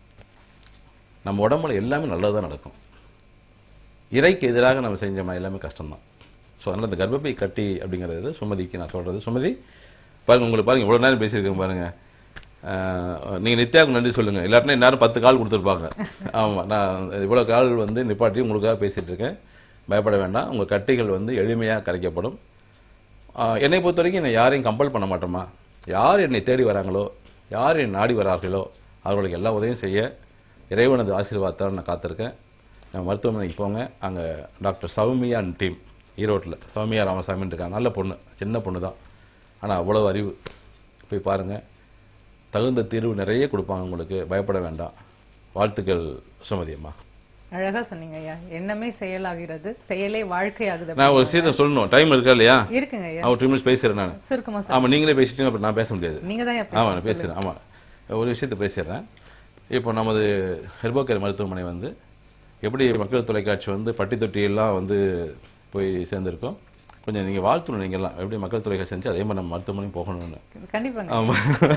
நம்ம உடம்புல எல்லாமே நல்லதுதான் நடக்கும் இறைக்கு எதிராக நம்ம செஞ்சோமா எல்லாமே கஷ்டம்தான் ஸோ அதனால இந்த கர்ப்பப்பை கட்டி அப்படிங்கிறது சுமதிக்கு நான் சொல்றது சுமதி பாருங்க உங்களுக்கு பாருங்க இவ்வளவு நேரம் பேசியிருக்கேன் பாருங்க அஹ், நீங்க நித்யாவுக்கு நன்றி சொல்லுங்க இல்லாட்டினா இந்நேரம் பத்து கால் கொடுத்துருப்பாங்க ஆமா நான் இவ்வளவு கால் வந்து நிப்பாட்டி உங்களுக்காக பேசிட்டு இருக்கேன் பயப்பட வேண்டாம் உங்க கட்டிகள் வந்து எளிமையா கரைக்கப்படும் ஆஹ் என்னை பொறுத்த வரைக்கும் என்னை யாரையும் கம்பல் பண்ண மாட்டோமா யார் என்னை தேடி வராங்களோ யார் என்னை நாடி வரார்களோ அவர்களுக்கு எல்லா உதவியும் செய்ய இறைவனது ஆசீர்வாதத்தால் நான் காத்திருக்கேன் நான் மருத்துவமனைக்கு போங்க அங்கே டாக்டர் சௌமியான் டீம் ஈரோட்டில் சௌமியா ராமசாமின்னு இருக்காங்க நல்ல பொண்ணு சின்ன பொண்ணு தான் ஆனால் அவ்வளோ அறிவு போய் பாருங்கள் தகுந்த தீர்வு நிறைய கொடுப்பாங்க உங்களுக்கு பயப்பட வேண்டாம் வாழ்த்துக்கள் சுமதி அம்மா அழகா சொன்னீங்க ஐயா எண்ணமே செயலாகிறது செயலே வாழ்க்கையாகுது நான் ஒரு விஷயத்தை சொல்லணும் டைம் இருக்கா இல்லையா இருக்குங்க ஐயா நான் ஒரு டூ மினிட்ஸ் பேசுகிறேன் நான் சுருக்கமா சொல்லுங்க. ஆமா நீங்களே பேசிட்டீங்க அப்புறம் நான் பேச முடியாது நீங்க தான் ஐயா ஆமா நான் பேசுறேன் ஆமா ஒரு விஷயத்தை பேசிடுறேன் இப்போ நமது ஹெர்போகேர் மருத்துவமனை வந்து எப்படி மக்கள் தொலைக்காட்சி வந்து பட்டி தொட்டி எல்லாம் வந்து போய் சேர்ந்திருக்கோம் கொஞ்சம் நீங்க வாழ்த்தணும் நீங்கெல்லாம் எப்படி மக்கள் தொலைக்காட்சி செஞ்சு அதே மாதிரி நம்ம மருத்துவமனையும் போகணும்னு கண்டிப்பாங்க ஆமா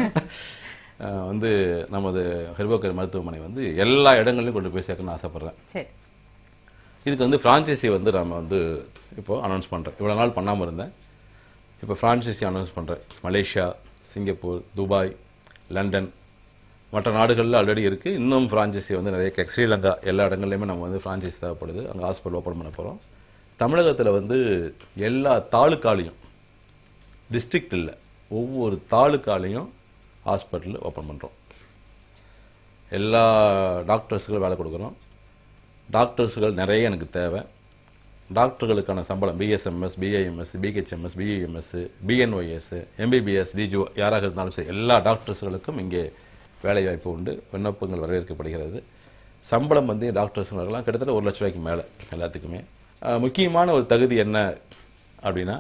அஹ் வந்து நமது ஹெர்போகேர் மருத்துவமனை வந்து எல்லா இடங்களையும் கொண்டு போய் சேர்க்கணும்னு ஆசைப்படுறேன் சரி இதுக்கு வந்து ஃப்ரான்ச்சைசி வந்து நம்ம வந்து இப்போ அனௌன்ஸ் பண்ணுறேன் இவ்வளோ நாள் பண்ணாமல் இருந்தேன் இப்போ ஃப்ரான்ச்சைசி அனௌன்ஸ் பண்ணுறேன் மலேசியா சிங்கப்பூர் துபாய் லண்டன் மற்ற நாடுகளில் ஆல்ரெடி இருக்குது இன்னும் ஃப்ரான்ச்சைசி வந்து நிறைய கே- ஸ்ரீலங்கா எல்லா இடங்கள்லையுமே நம்ம வந்து ஃப்ரான்ச்சைசி தேவைப்படுது அங்கே ஹாஸ்பிட்டல் ஓப்பன் பண்ண போகிறோம் தமிழகத்தில் வந்து எல்லா தாலுக்காலையும் டிஸ்ட்ரிக்ட் இல்லை ஒவ்வொரு தாலுக்காலையும் ஹாஸ்பிட்டல் ஓப்பன் பண்ணுறோம் எல்லா டாக்டர்ஸுக்கும் வேலை கொடுக்குறோம் டாக்டர்ஸுகள் நிறைய எனக்கு தேவை டாக்டர்களுக்கான சம்பளம் BSMS BIMS BHMS BEMS BNYS MBBS DGO யாராக இருந்தாலும் சரி எல்லா டாக்டர்ஸ்களுக்கும் இங்கே வேலை வாய்ப்பு உண்டு விண்ணப்பங்கள் வரவேற்கப்படுகிறது சம்பளம் வந்து டாக்டர்ஸ்களுக்கெல்லாம் கிட்டத்தட்ட ஒரு லட்ச ரூபாய்க்கு மேலே எல்லாத்துக்குமே அஹ், முக்கியமான ஒரு தகுதி என்ன அப்படின்னா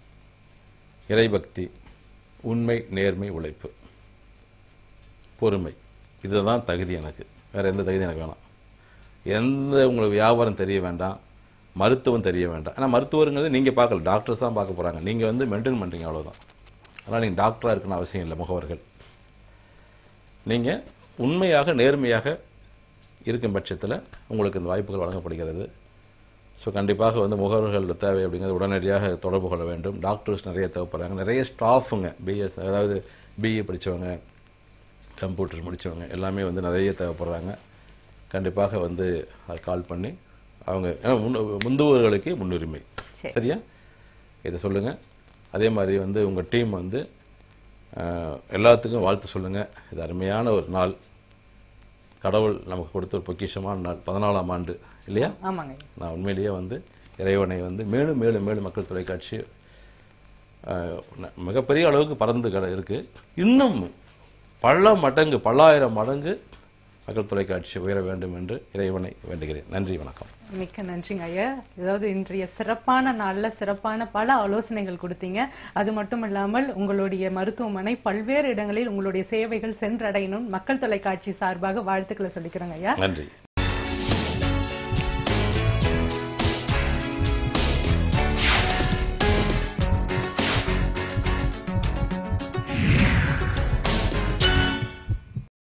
இறைபக்தி உண்மை நேர்மை உழைப்பு பொறுமை இதுதான் தகுதி எனக்கு வேற எந்த தகுதி எனக்கு வேணாம் எந்த உங்களுக்கு வியாபாரம் தெரிய வேண்டாம் மருத்துவம் தெரிய வேண்டாம் ஏன்னா மருத்துவருங்கிறது நீங்க பார்க்கல டாக்டர்ஸ் தான் பார்க்க போறாங்க நீங்க வந்து மெயின்டைன் பண்றீங்க அவ்வளவுதான் அதனால நீங்க டாக்டரா இருக்கணும் அவசியம் இல்லை முகவர்கள் நீங்க உண்மையாக நேர்மையாக இருக்கும் பட்சத்தில் உங்களுக்கு இந்த வாய்ப்புகள் வழங்கப்படுகிறது ஸோ கண்டிப்பாக வந்து முகவர்கள் தேவை அப்படிங்கிறது உடனடியாக தொடர்பு கொள்ள வேண்டும் டாக்டர்ஸ் நிறைய தேவைப்படுறாங்க நிறைய ஸ்டாஃபுங்க பிஎஸ் அதாவது பிஏ படிச்சவங்க கம்ப்யூட்டர் முடிச்சவங்க எல்லாமே வந்து நிறைய தேவைப்படுறாங்க கண்டிப்பாக வந்து அது கால் பண்ணி அவங்க ஏன்னா முன்னு- முந்துவர்களுக்கே முன்னுரிமை சரி. சரியா இதை சொல்லுங்க அதே மாதிரி வந்து உங்கள் டீம் வந்து அஹ், எல்லாத்துக்கும் வாழ்த்து சொல்லுங்கள் இது அருமையான ஒரு நாள் கடவுள் நமக்கு கொடுத்த ஒரு பொக்கிஷமான நாள் பதினாலாம் ஆண்டு இல்லையா ஆமாங்க ஐயா நான் உண்மையிலேயே வந்து இறைவனை வந்து மேலும் மேலும் மேலும் மக்கள் தொலைக்காட்சி அஹ், ந- மிகப்பெரிய அளவுக்கு பறந்து கிட இருக்கு இன்னும் பல மடங்கு பல்லாயிரம் மடங்கு மக்கள் தொலைக்காட்சி உயர வேண்டும் என்று இறைவனை வேண்டுகிறேன் நன்றி வணக்கம் மிக்க நன்றிங்க ஐயா அதாவது இன்றைய சிறப்பான நாள்ல சிறப்பான பல ஆலோசனைகள் கொடுத்தீங்க அது மட்டும் இல்லாமல் உங்களுடைய மருத்துவமனை பல்வேறு இடங்களில் உங்களுடைய சேவைகள் சென்றடையணும் மக்கள் தொலைக்காட்சி சார்பாக வாழ்த்துக்களை சொல்லிக்கிறோங்க ஐயா நன்றி